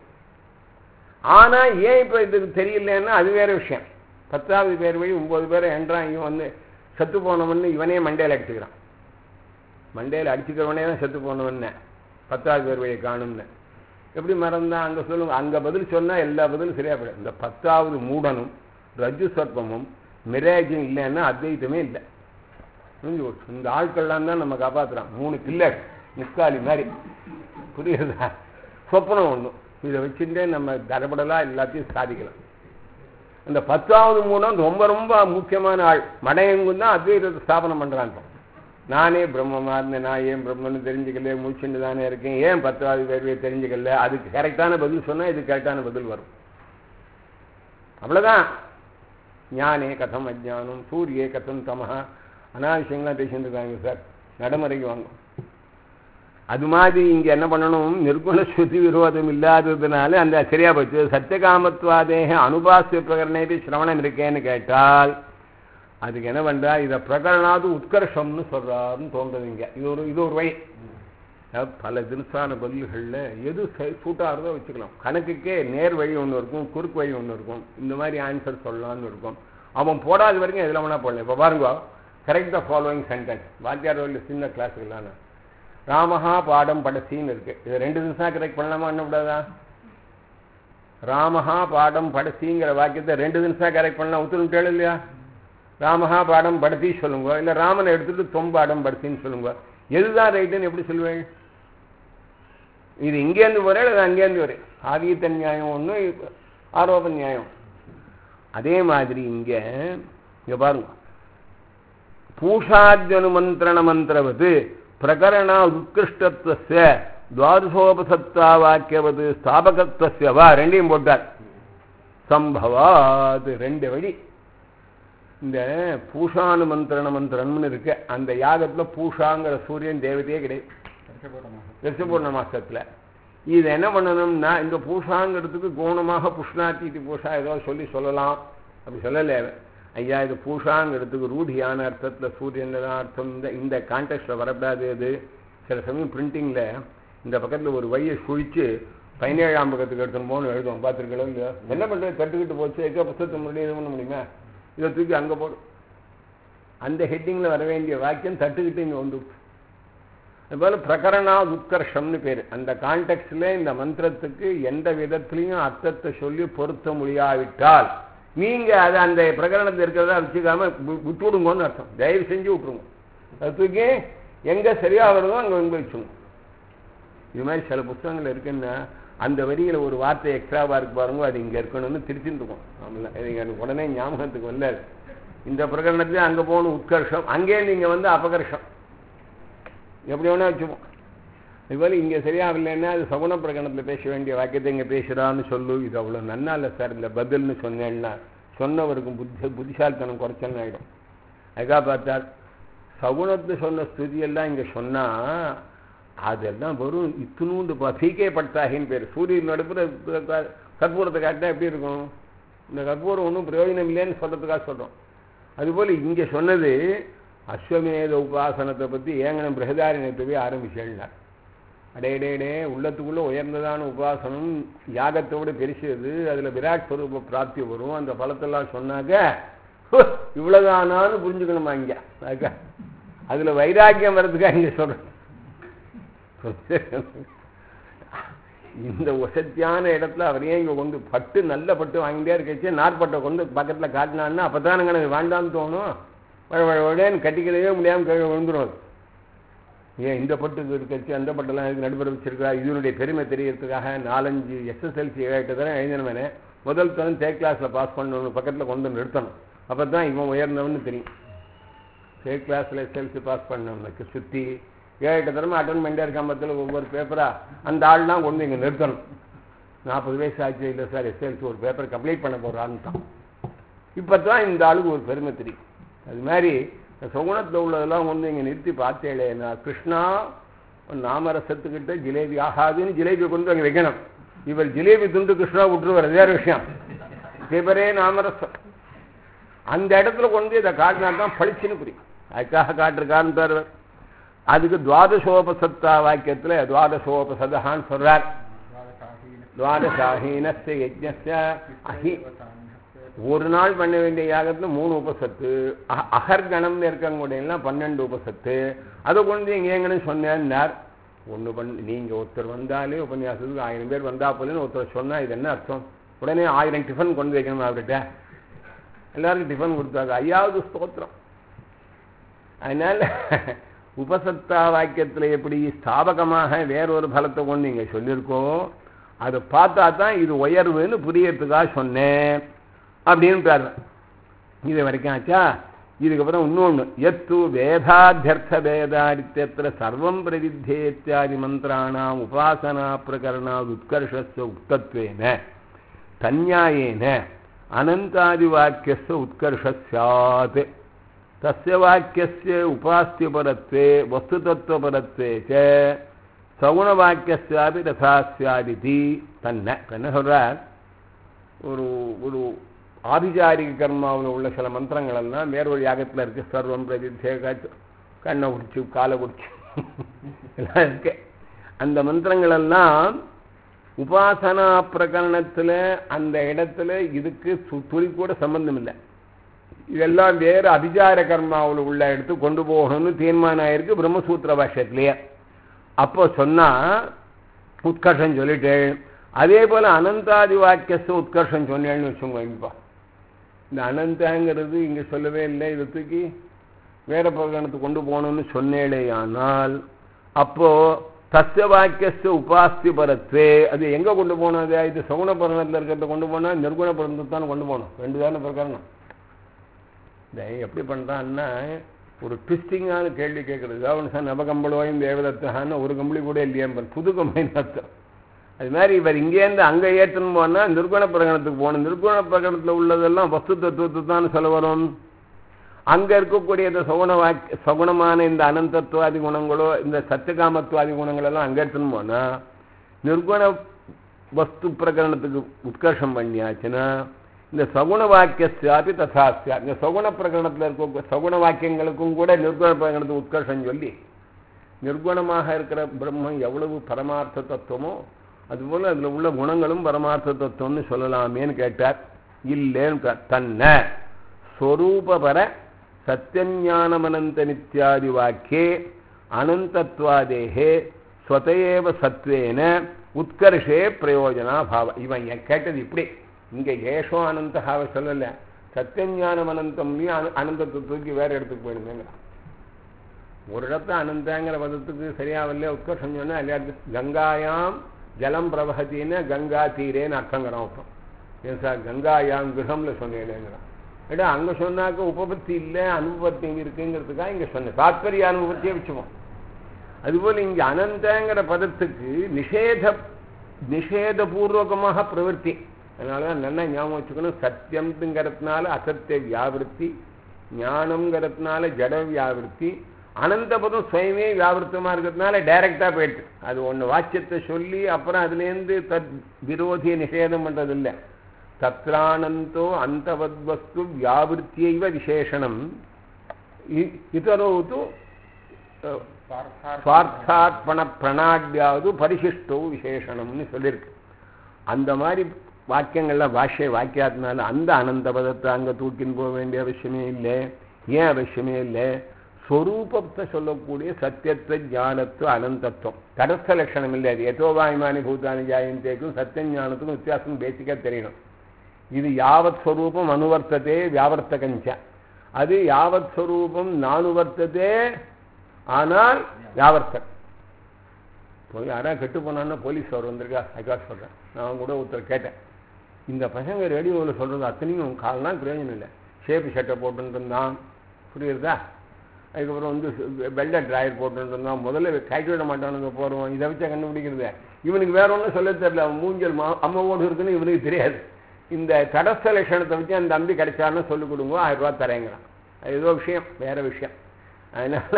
A: ஆனா ஏன் இப்போ இதுக்கு தெரியலன்னா அது வேற விஷயம் பத்தாவது பேர் வழி ஒன்பது பேரை என்றான் இவன் வந்து செத்து போனவன்னு இவனே மண்டையில் அடிச்சுக்கிறான் மண்டையில் அடிச்சுக்கிறவனே தான் செத்து போனவன்னு பத்தாவது பேர் வழியை காணும்னு எப்படி மறந்தான் அங்கே சொல்லுங்க அங்கே பதில் சொன்னால் எல்லா பதிலும் சரியா போயிடும் இந்த பத்தாவது மூடனும் ரஜு சர்ப்பமும் மிரேஜும் இல்லைன்னா அத்வைத்தமே இல்லை புரிஞ்சு போச்சு இந்த ஆட்கள்லாம் தான் நம்ம காப்பாற்றுறான் மூணு பில்லர் முக்காலி மாதிரி புரியுதா சொப்பனம் ஒன்றும் இதை வச்சுட்டே நம்ம தடபடலாக எல்லாத்தையும் சாதிக்கலாம் அந்த பத்தாவது மூலம் ரொம்ப ரொம்ப முக்கியமான ஆள் மடையங்கும் தான் அத்வைதத்தை ஸ்தாபனம் பண்ணுறான் நானே பிரம்மமா இருந்தேன் நான் ஏன் பிரம்மன்னு தெரிஞ்சுக்கல முடிச்சுட்டு தானே இருக்கேன் ஏன் பத்தாவது பேர்வே தெரிஞ்சுக்கல அதுக்கு கரெக்டான பதில் சொன்னால் இது கரெக்டான பதில் வரும் அவ்வளோதான் ஞானே கதம் அஜானம் சூரியே கதம் தமஹா அனாவசியங்களாம் பேசிட்டு இருக்காங்க சார் நடைமுறைக்கு வாங்க அது மாதிரி இங்க என்ன பண்ணணும் நிர்குண ஸ்ருதி விரோதம் இல்லாததுனால அந்த சரியா போச்சு சத்தியகாமத்வாதேக அனுபாசிய பிரகரணேபி சிரவணம் இருக்கேன்னு கேட்டால் அதுக்கு என்ன பண்றா இதை பிரகரணாது உத்கர்ஷம்னு சொல்றாருன்னு தோன்றது இங்க இது ஒரு இது ஒரு வழி அதாவது பல தினசான பதில்களில் எது சூட்டாகிறதோ வச்சுக்கலாம் கணக்குக்கே நேர் வழி ஒன்று இருக்கும் குறுக்கு வழி ஒன்று இருக்கும் இந்த மாதிரி ஆன்சர் சொல்லலாம்னு இருக்கும் அவன் போடாத வரைக்கும் எதில் வேணா போடலாம் இப்போ பாருங்க கரெக்ட் த ஃபாலோயிங் சென்டென்ஸ் வாத்தியார் வழியில் சின்ன கிளாஸுக்கெல்லாம் ராமஹா பாடம் படசின்னு இருக்கு இது ரெண்டு நிமிஷம் கரெக்ட் பண்ணலாமா என்ன கூடாதா ராமஹா பாடம் படசிங்கிற வாக்கியத்தை ரெண்டு நிமிஷம் கரெக்ட் பண்ணலாம் உத்தரவு இல்லையா ராமஹா பாடம் படத்தி சொல்லுங்க இல்லை ராமனை எடுத்துட்டு தொம்பாடம் படத்தின்னு சொல்லுங்க எதுதான் ரைட்டுன்னு எப்படி சொல்லுவேன் இது இங்கேருந்து வரேன் அது அங்கேருந்து வரேன் ஆதியத்த நியாயம் ஒன்று ஆரோப நியாயம் அதே மாதிரி இங்கே இங்கே பாருங்க பூஷாத்யனுமந்திரண மந்திரவது பிரகரண உத்கிருஷ்டத்துவ துவாதசோபசத்தா வாக்கியவது ஸ்தாபகத்துவ வா ரெண்டையும் போட்டார் சம்பவாது ரெண்டு வழி இந்த பூஷானு மந்திரண மந்திரம்னு இருக்கு அந்த யாகத்துல பூஷாங்கிற சூரியன் தேவதையே கிடையாது ரிஷபூர்ண மாசத்துல இது என்ன பண்ணணும்னா இந்த பூஷாங்கிறதுக்கு கவுனமாக புஷ்ணாத்தி பூஷா ஏதோ சொல்லி சொல்லலாம் அப்படி சொல்லலை ஐயா இது பூஷாங்கிறதுக்கு ரூಢியான அர்த்தத்துல சூரியன் தான் அர்த்தம் இந்த இந்த கான்டெக்ட்ல வரக்கூடாது அது சில சமயம் பிரிண்டிங்ல இந்த பக்கத்துல ஒரு வழியை சுழிச்சு பதினேழாம் பக்கத்துக்கு எடுத்துன்னு போகணும் எழுதுவோம் பார்த்துருக்கணும் இல்லையா என்ன பண்றது தட்டுக்கிட்டு போச்சு எக்கோ புத்தகத்தை முன்னாடி இது பண்ண முடியுமா இதை தூக்கி அங்கே போடும் அந்த ஹெட்டிங்கில் வர வேண்டிய வாக்கியம் தட்டுக்கிட்டு இங்கே வந்து அதுபோல் பிரகரணா உத்கர்ஷம்னு பேர் அந்த கான்டெக்ட்ல இந்த மந்திரத்துக்கு எந்த விதத்திலையும் அர்த்தத்தை சொல்லி பொருத்த முடியாவிட்டால் நீங்க அதை அந்த பிரகரணத்தை இருக்கிறதா வச்சுக்காம விட்டுவிடுங்கன்னு அர்த்தம் தயவு செஞ்சு விட்டுருங்க அது தூக்கி எங்க சரியா வருதோ அங்க இங்க வச்சுங்க இது மாதிரி சில புத்தகங்கள் இருக்குன்னா அந்த வரியில ஒரு வார்த்தை எக்ஸ்ட்ராவா இருக்கு பாருங்க அது இங்க இருக்கணும்னு திருச்சின்னு இருக்கும் ஆமல இது எனக்கு உடனே ஞாபகத்துக்கு வரல இந்த பிரகரணத்துல அங்க போகணும் உத்கர்ஷம் அங்கே நீங்க வந்து அபகர்ஷம் எப்படி வேணா வச்சுப்போம் இதுபோல் இங்கே சரியாகலைன்னா அது சகுன பிரகடனத்தில் பேச வேண்டிய வாக்கியத்தை இங்கே பேசுகிறான்னு சொல்லு இது அவ்வளோ நன்னா இல்லை சார் இந்த பதில்னு சொன்னேன்னா சொன்னவருக்கு புத்தி புத்திசாலித்தனம் குறைச்சல்னு ஆகிடும் அதுக்காக பார்த்தா சகுனத்து சொன்ன ஸ்துதியெல்லாம் இங்கே சொன்னால் அதெல்லாம் வெறும் இத்தினூண்டு பீக்கே பட்டாகின்னு பேர் சூரியன் நடுப்புற கற்பூரத்தை காட்டினா எப்படி இருக்கும் இந்த கற்பூரம் ஒன்றும் பிரயோஜனம் இல்லைன்னு சொல்கிறதுக்காக சொல்கிறோம் அதுபோல் இங்கே சொன்னது அஸ்வமேத உபாசனத்தை பற்றி ஏங்கனம் பிரகதாரிணத்தை போய் ஆரம்பிச்சேன்னார் அடையடே உள்ளத்துக்குள்ளே உயர்ந்ததான உபாசனம் யாகத்தை விட பெருசது அதில் விராட் ஸ்வரூப பிராப்தி வரும் அந்த பலத்தெல்லாம் சொன்னாக்க இவ்வளோதானான்னு புரிஞ்சுக்கணுமா இங்கே அதுக்கா அதில் வைராக்கியம் வர்றதுக்காக இங்கே சொல்கிறேன் இந்த வசத்தியான இடத்துல அவரையே இங்கே கொண்டு பட்டு நல்ல பட்டு வாங்கிட்டே இருக்கச்சு நாற்பட்டை கொண்டு பக்கத்தில் காட்டினான்னா அப்போ தான் எனக்கு வேண்டாம்னு தோணும் வழவழன்னு கட்டிக்கவே முடியாமல் கீழே விழுந்துடும் அது ஏன் இந்த பட்டு இருக்கச்சு அந்த பட்டெல்லாம் இதுக்கு நடுபெற வச்சிருக்கா இதனுடைய பெருமை தெரியறதுக்காக நாலஞ்சு எஸ்எஸ்எல்சி ஏழு தானே எழுதினவனே முதல் தரம் தேர்ட் கிளாஸில் பாஸ் பண்ணணும் பக்கத்தில் கொண்டு வந்து நிறுத்தணும் அப்போ தான் இவன் உயர்ந்தவன்னு தெரியும் தேர்ட் கிளாஸில் எஸ்எல்சி பாஸ் பண்ணவனுக்கு சுற்றி ஏழு தரமா அட்டன் பண்ணிட்டே இருக்கான் பத்தில் ஒவ்வொரு பேப்பரா அந்த ஆள்லாம் கொண்டு இங்கே நிறுத்தணும் நாற்பது வயசு ஆச்சு இல்லை சார் எஸ்எல்சி ஒரு பேப்பர் கம்ப்ளீட் பண்ண போகிறான்னு தான் இப்போ தான் இந்த ஆளுக்கு ஒரு பெருமை தெரியும் அது மாதிரி சுகுணத்தில் உள்ளதெல்லாம் கொண்டு இங்கே நிறுத்தி பார்த்தேளே நான் கிருஷ்ணா நாமரசத்துக்கிட்ட ஜிலேபி ஆகாதுன்னு ஜிலேபி கொண்டு அங்கே வைக்கணும் இவர் ஜிலேபி துண்டு கிருஷ்ணா விட்டுருவார் வேற விஷயம் சிவரே நாமரசம் அந்த இடத்துல கொண்டு இதை காட்டினா தான் பளிச்சுன்னு புரியும் அதுக்காக காட்டுருக்கான்னு தருவர் அதுக்கு துவாதசோபசத்தா வாக்கியத்துல துவாதசோபசதான்னு சொல்றார் துவாதசாஹீனஸ்ய யஜ்ஞஸ்ய அஹி ஒரு நாள் பண்ண வேண்டிய யாகத்துல மூணு உபசத்து அஹ- அகர்கணம்னு இருக்கக்கூடியெல்லாம் பன்னெண்டு உபசத்து அதை கொண்டு இங்க எங்கன்னு சொன்னேன்னார் ஒண்ணு பண்ண நீங்க ஒருத்தர் வந்தாலே உபன்யாசத்துக்கு ஆயிரம் பேர் வந்தா போலன்னு ஒருத்தர் சொன்னா இது என்ன அர்த்தம் உடனே ஆயிரம் டிஃபன் கொண்டு வைக்கணும் அவர்கிட்ட எல்லாருக்கும் டிஃபன் கொடுத்தாங்க ஐயாவது ஸ்தோத்திரம் அதனால உபசத்தா வாக்கியத்துல எப்படி ஸ்தாபகமாக வேறொரு பலத்தை கொண்டு நீங்க சொல்லியிருக்கோ அதை பார்த்தா தான் இது உயர்வுன்னு புரியறதுக்காக சொன்னேன் அப்படின்னு இது வரைக்கும் ஆச்சா இதுக்கப்புறம் இன்னொன்று எத்து வேதாத்தியர்த்த வேதாரித்தியத்திர சர்வம் பிரவித்தேத்தியாதி மந்திராணாம் உபாசனா பிரகரணா உத்கர்ஷஸ்ய உக்தத்வேன தன்யாயேன அனந்தாதி வாக்கியஸ்ய உத்கர்ஷ ஸ்யாத் तस्य वाक्यस्य उपास्यपरत्वे वस्तुतत्वपरत्वे च சகுணவாக்கியஸ்யாபி ததா ஸ்யாதிதி தன்ன இப்ப என்ன சொல்றார் ஒரு ஒரு ஆபிசாரிக கர்மாவில் உள்ள சில மந்திரங்கள் எல்லாம் வேறொரு யாகத்தில் இருக்கு சர்வம் பிரதித்தே கண்ணை குடிச்சு காலை குடிச்சு எல்லாம் இருக்கு அந்த மந்திரங்கள் எல்லாம் உபாசனா பிரகரணத்தில் அந்த இடத்துல இதுக்கு சு- துளி கூட சம்பந்தம் இல்லை இதெல்லாம் வேறு அபிச்சார கர்மாவில் உள்ள எடுத்து கொண்டு போகணும்னு தீர்மானம் ஆயிருக்கு பிரம்மசூத்திர பாஷ்யத்திலேயே அப்போ சொன்னா உத்கர்ஷம் சொல்லிட்டேன் அதே போல அனந்தாதி வாக்கியஸ்து உத்கர்ஷம் சொன்னேன்னு வச்சுக்கோங்க இப்போ இந்த அனந்தாங்கிறது இங்க சொல்லவே இல்லை இதை தூக்கி வேற பிரகடனத்துக்கு கொண்டு போகணும்னு சொன்னேளே ஆனால் அப்போ தஸ்ய வாக்கியஸ்து உபாஸ்தி பரத்வே அது எங்க கொண்டு போனோம் அது இது சகுண பரணத்தில் இருக்கிறத கொண்டு போனா நிர்குண பரணத்தை தான் கொண்டு போகணும் ரெண்டு தானே பிரகரணம் இதை எப்படி பண்ணுறான்னா ஒரு ட்விஸ்டிங்கான கேள்வி கேட்குறது அவன் சார் நவகம்பளோயும் தேவதத்தான்னு ஒரு கம்பளி கூட இல்லையா புது கம்பளின்னு அர்த்தம் அது மாதிரி இவர் இங்கேருந்து அங்கே ஏற்றுன்னு போனால் நிர்குண பிரகடனத்துக்கு போகணும் நிர்குண பிரகடனத்தில் உள்ளதெல்லாம் வஸ்து தத்துவத்தை தான் சொல்ல வரும் அங்கே இருக்கக்கூடிய இந்த சகுண வாக் சகுணமான இந்த அனந்தத்துவாதி குணங்களோ இந்த சத்தியகாமத்துவாதி குணங்களெல்லாம் அங்கே எடுத்துன்னு போனால் நிர்குண வஸ்து பிரகரணத்துக்கு உத்கர்ஷம் பண்ணியாச்சுன்னா இந்த சகுண வாக்கியஸ்யாபி ததாஸ்யா இந்த சகுண பிரகரணத்தில் இருக்க சகுண வாக்கியங்களுக்கும் கூட நிர்குண பிரகரணத்துக்கு உத்கர்ஷம் சொல்லி நிர்குணமாக இருக்கிற பிரம்மம் எவ்வளவு பரமார்த்த தத்துவமோ அதுபோல அதில் உள்ள குணங்களும் பரமார்த்த தத்துவம்னு சொல்லலாமேன்னு கேட்டார் இல்லேன்னு தன்ன ஸ்வரூபபர சத்தியஞானமனந்த நித்யாதி வாக்கியே அனந்தத்வாதேகே ஸ்வதையேவ சத்வேன உத்கர்ஷே பிரயோஜனா பாவ இவன் என் கேட்டது இப்படி இங்க ஏஷோ அனந்தகாவை சொல்லல சத்தியஞானம் அனந்தம்லையும் அன- அனந்தத்தை தூக்கி வேற இடத்துக்கு போயிடுங்கிறான் ஒரு இடத்துல அனந்தாங்கிற பதத்துக்கு சரியாவல்ல உத்கர்ஷம் சொன்னா எல்லா கங்காயாம் ஜலம் பிரவகத்தின்னு கங்கா தீரேன்னு அர்த்தங்கிறான் அர்த்தம் ஏன் சார் கங்காயாம் கிரகம்ல சொன்னேங்கிறான் ஏடா அங்க சொன்னாக்க உபபத்தி இல்லை அனுபவத்தி இருக்குங்கிறதுக்காக இங்க சொன்னேன் தாத்பரிய அனுபவத்தையே வச்சுப்போம் அதுபோல இங்க அனந்தங்கிற பதத்துக்கு நிஷேத நிஷேதபூர்வகமாக பிரவருத்தி அதனாலதான் நல்லா ஞாபகம் வச்சுக்கணும் சத்தியம்ங்கிறதுனால அசத்திய வியாவிருத்தி ஞானம்ங்கிறதுனால ஜட வியாவிருத்தி அனந்த பதம் சுயமே வியாவிருத்தமா இருக்கிறதுனால டைரக்டா போயிடுது அது ஒண்ணு வாக்கியத்தை சொல்லி அப்புறம் அதுலேருந்து தத் விரோதிய நிஷேதம் பண்றது இல்லை தத்ரானந்தோ அந்தவத்வஸ்து வியாவிருத்தியைவ விசேஷணம் இ- இதரோ து அஹ், சுவார்த்தார்ப்பண பிரணாட்யாவது பரிசிஷ்டோ விசேஷணம்னு சொல்லியிருக்கு அந்த மாதிரி வாக்கியங்கள்ல பாஷ்ய வாக்கியாத்தினால அந்த அனந்த பதத்தை அங்க தூக்கின்னு போக வேண்டிய அவசியமே இல்லை ஏன் அவசியமே இல்லை ஸ்வரூபத்தை சொல்லக்கூடிய சத்தியத்துவ ஞானத்துவ அனந்தத்துவம் தடஸ்த லட்சணம் இல்லை அது எதோ வாய்மானி பூதானி ஜாயந்தேக்கும் சத்திய ஞானத்துக்கும் வித்தியாசம் பேசிக்கா தெரியணும் இது யாவத் ஸ்வரூபம் அனுவர்த்ததே வியாவர்த்தகஞ்ச அது யாவத் ஸ்வரூபம் நானுவர்த்ததே ஆனால் வியாவர்த்தக் போய் யாராவது கெட்டு போனான்னா போலீஸ் அவர் வந்திருக்கா அதுக்காக சொல்கிறேன் நான் கூட ஒருத்தர் கேட்டேன் இந்த பசங்க ரேடியோவில் சொல்கிறது அத்தனையும் கால்னா பிரயோஜனம் இல்லை ஷேப்பு ஷர்ட்டை போட்டுட்டு இருந்தான் புரியுறதா அதுக்கப்புறம் வந்து வெள்ளை ட்ராயர் போட்டுட்டு இருந்தான் முதல்ல கைட்டு விட மாட்டானுங்க போகிறோம் இதை வச்சா கண்டுபிடிக்கிறது இவனுக்கு வேற ஒன்றும் சொல்ல தெரியல அவன் மூஞ்சல் மா அம்மாவோடு இருக்குன்னு இவனுக்கு தெரியாது இந்த தடஸ்த லட்சணத்தை வச்சு அந்த தம்பி கிடைச்சாருன்னு சொல்லிக் கொடுங்க ஆயிரம் ரூபா தரேங்கிறான் அது ஏதோ விஷயம் வேற விஷயம் அதனால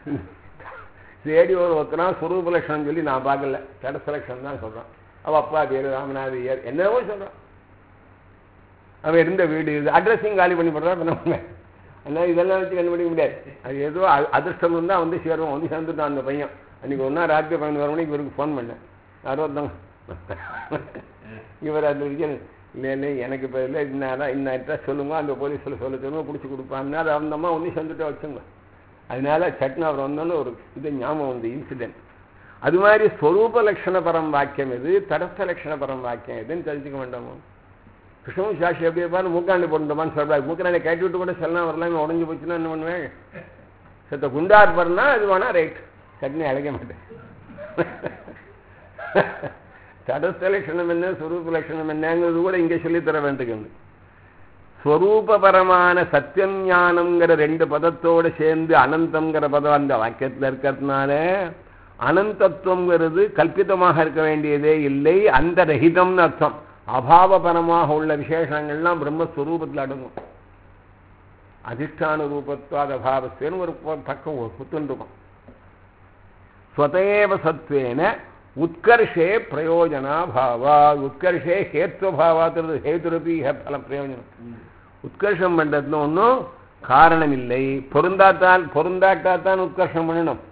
A: ரேடியோவில் ஒருத்தனா சுரூப லட்சணம் சொல்லி நான் பார்க்கல தடஸ்த லட்சணம் தான் சொல்கிறான் அவள் அப்பா பேர் ராமநாதையர் என்னவோ சொல்கிறான் அவன் இருந்த வீடு இது அட்ரஸையும் காலி பண்ணி போடுறா நம்ம அதனால இதெல்லாம் வச்சு கண்டுபிடிக்க முடியாது அது ஏதோ அ- அதிர்ஷ்டம் இருந்தால் வந்து சேருவோம் வந்து சேர்ந்துட்டான் அந்த பையன் அன்னைக்கு ஒன்றா ராத்திரி பதினோரு மணிக்கு இவருக்கு ஃபோன் பண்ணேன் யாரோ ஒருத்தவங்க இவர் அந்த விஜயன் இல்லை இல்லை எனக்கு இப்போ இல்லை இன்னும் இன்னும் அட்ரஸ் சொல்லுங்க அந்த போலீஸில் சொல்ல சொல்லுங்க பிடிச்சி கொடுப்பாங்க அது அந்த அம்மா ஒன்றி சேர்ந்துட்டு வச்சுங்க அதனால சட்னு அவர் வந்தோன்னு ஒரு இது ஞாபகம் வந்து இன்சிடென்ட் அது மாதிரி ஸ்வரூப லட்சண பரம் வாக்கியம் எது தடஸ்த லட்சண பரம் வாக்கியம் எதுன்னு தெரிஞ்சுக்க வேண்டாமோ கிருஷ்ணன் சாட்சி எப்படி இருப்பான்னு மூக்காண்டி போட்டுமான்னு சொல்றாரு மூக்காண்டி கேட்டு விட்டு கூட செல்லாம் வரலாம் உடஞ்சி போச்சுன்னா என்ன பண்ணுவேன் செத்த குண்டா இருப்பாருன்னா அது வேணா ரைட் சட்னி அழைக்க மாட்டேன் தடஸ்த லட்சணம் என்ன ஸ்வரூப லட்சணம் என்னங்கிறது கூட இங்கே சொல்லித் தர வேண்டியது ஸ்வரூபபரமான சத்தியம் ஞானம்ங்கிற ரெண்டு பதத்தோடு சேர்ந்து அனந்தம்ங்கிற பதம் அந்த வாக்கியத்தில் இருக்கிறதுனால அனந்தத்துவங்கிறது கல்பிதமாக இருக்க வேண்டியதே இல்லை அந்த ரஹிதம்னு அர்த்தம் அபாவபரமாக உள்ள விசேஷங்கள்லாம் பிரம்மஸ்வரூபத்தில் அடங்கும் அதிஷ்டான ரூபத்வாத அபாவஸ்தேன்னு ஒரு ப- பக்கம் ஒரு புத்தன் இருக்கும் ஸ்வதேவ சத்வேன உத்கர்ஷே பிரயோஜனாபாவா உத்கர்ஷே ஹேத்வபாவாத்துறது ஹேதுரபி பல பிரயோஜனம் உத்கர்ஷம் பண்றதுல ஒன்றும் காரணம் இல்லை பொருந்தாத்தான் பொருந்தாட்டாத்தான் உத்கர்ஷம் பண்ணணும்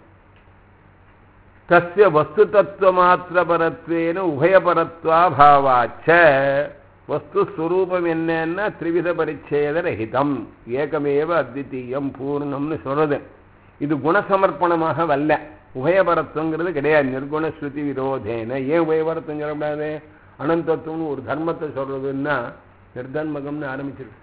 A: தஸ்ய வஸ்து தத்துவ மாத்திர பரத்வேன உபயபரத்வா பாவாச்ச வஸ்து ஸ்வரூபம் என்னன்னா திரிவித பரிச்சேத ரஹிதம் ஏகமேவ அத்விதீயம் பூர்ணம்னு சொல்றது இது குணசமர்ப்பணமாக வல்ல உபயபரத்துவங்கிறது கிடையாது நிர்குண ஸ்ருதி விரோதேன ஏன் உபயபரத்துவம் சொல்லக்கூடாது அனந்தத்துவம்னு ஒரு தர்மத்தை சொல்றதுன்னா நிர்தன்மகம்னு ஆரம்பிச்சிருக்கு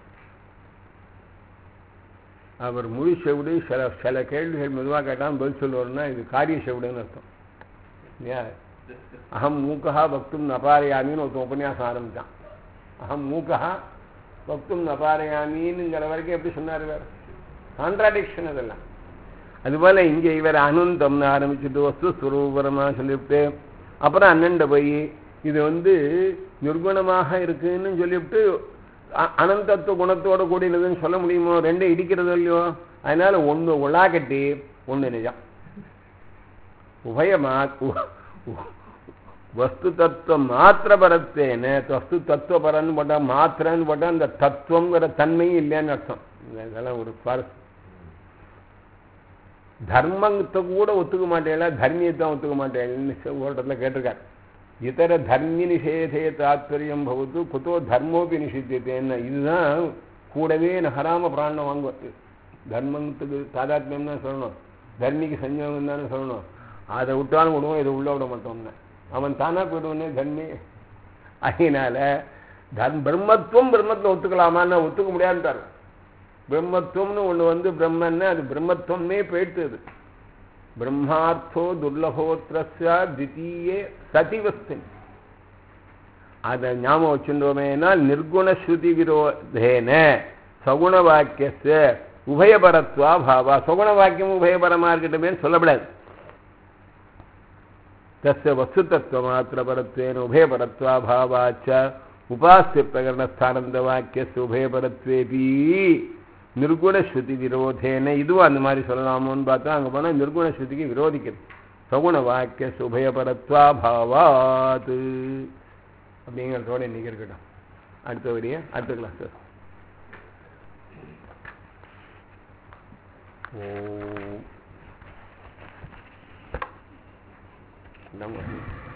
A: அவர் முழு செவிடு சில சில கேள்விகள் மெதுவாக கேட்டால் பதில் சொல்லுவார்னா இது காரிய செவிடுன்னு அர்த்தம் இல்லையா அகம் மூக்கா பக்தும் நபாரையாமின்னு ஒருத்தன் உபன்யாசம் ஆரம்பித்தான் அகம் மூக்கா பக்தும் நபாரையாமின்னுங்கிற வரைக்கும் எப்படி சொன்னார் வேறு கான்ட்ராடிக்ஷன் அதெல்லாம் அதுபோல இங்கே இவர் அனந்தம்னு ஆரம்பிச்சுட்டு வஸ்து ஸ்வரூபரமாக சொல்லிவிட்டு அப்புறம் அண்ணன்ட போய் இது வந்து நிர்குணமாக இருக்குன்னு சொல்லிவிட்டு அ- அனந்தத்துவ குணத்தோட கூடினதுன்னு சொல்ல முடியுமோ ரெண்டும் இடிக்கிறது இல்லையோ அதனால ஒன்று உலாக்கட்டி ஒன்று நிஜம் உபயமா உ- உ- வஸ்து தத்துவ மாத்திர பரத்தேன வஸ்து தத்துவ பரன்னு போட்டா மாத்திரன்னு போட்டா அந்த தத்துவங்கிற தன்மையும் இல்லைன்னு அர்த்தம் இதெல்லாம் ஒரு சுவாரஸ்யம் தர்மத்தை கூட ஒத்துக்க மாட்டேல தர்மியத்தை ஒத்துக்க மாட்டேன்னு ஒரு இடத்துல கேட்டிருக்கார் இதர தர்மி நிஷேதே தாத்பரியம் பகுத்து குத்தோ தர்மோபி நிஷித்தியத்தேன்னு இதுதான் கூடவே ஹராம பிராணம் வாங்குவது தர்மத்துக்கு தாதாத்மியம் தான் சொல்லணும் தர்மிக்கு சஞ்சோகம் தானே சொல்லணும் அதை விட்டாலும் விடுவோம் இதை உள்ள விட மாட்டோம்னு அவன் தானா போயிடுவனே தர்மி அதனால தர்ம பிரம்மத்துவம் பிரம்மத்தில் ஒத்துக்கலாமான்னு ஒத்துக்க முடியாதுட்டார் பிரம்மத்துவம்னு ஒன்று வந்து பிரம்மன்னா அது பிரம்மத்துவமே போயிட்டு அது பிரம்மார்த்தோ துர்லபோத்திரஸ்ய தித்தீயே சதிவஸ்தின் அதை ஞாபகம் வச்சுட்டோமேனா நிர்குண ஸ்ருதி விரோதேன சகுண வாக்கியஸ்ய உபயபரத்வா பாவா சகுண வாக்கியம் உபயபரமா இருக்கட்டுமேன்னு சொல்லப்படாது தஸ்ய வஸ்துதத்துவ மாத்திர பரத்வேன உபயபரத்வா பாவாச்ச உபாசிய பிரகரணஸ்தானந்த வாக்கியஸ்ய உபயபரத்வேபி நிர்குண ஸ்ருதி விரோதேன இதுவும் அந்த மாதிரி சொல்லலாமோன்னு பார்த்தா அங்கே போனால் நிர்குண ஸ்ருதிக்கு விரோதிக்கிறது சகுண வாக்கிய சுபயபரத்வா பாவாத் அப்படிங்கிறதோட இன்னைக்கு இருக்கட்டும் அடுத்த வரிய அடுத்த கிளாஸ் ஓ நம்ம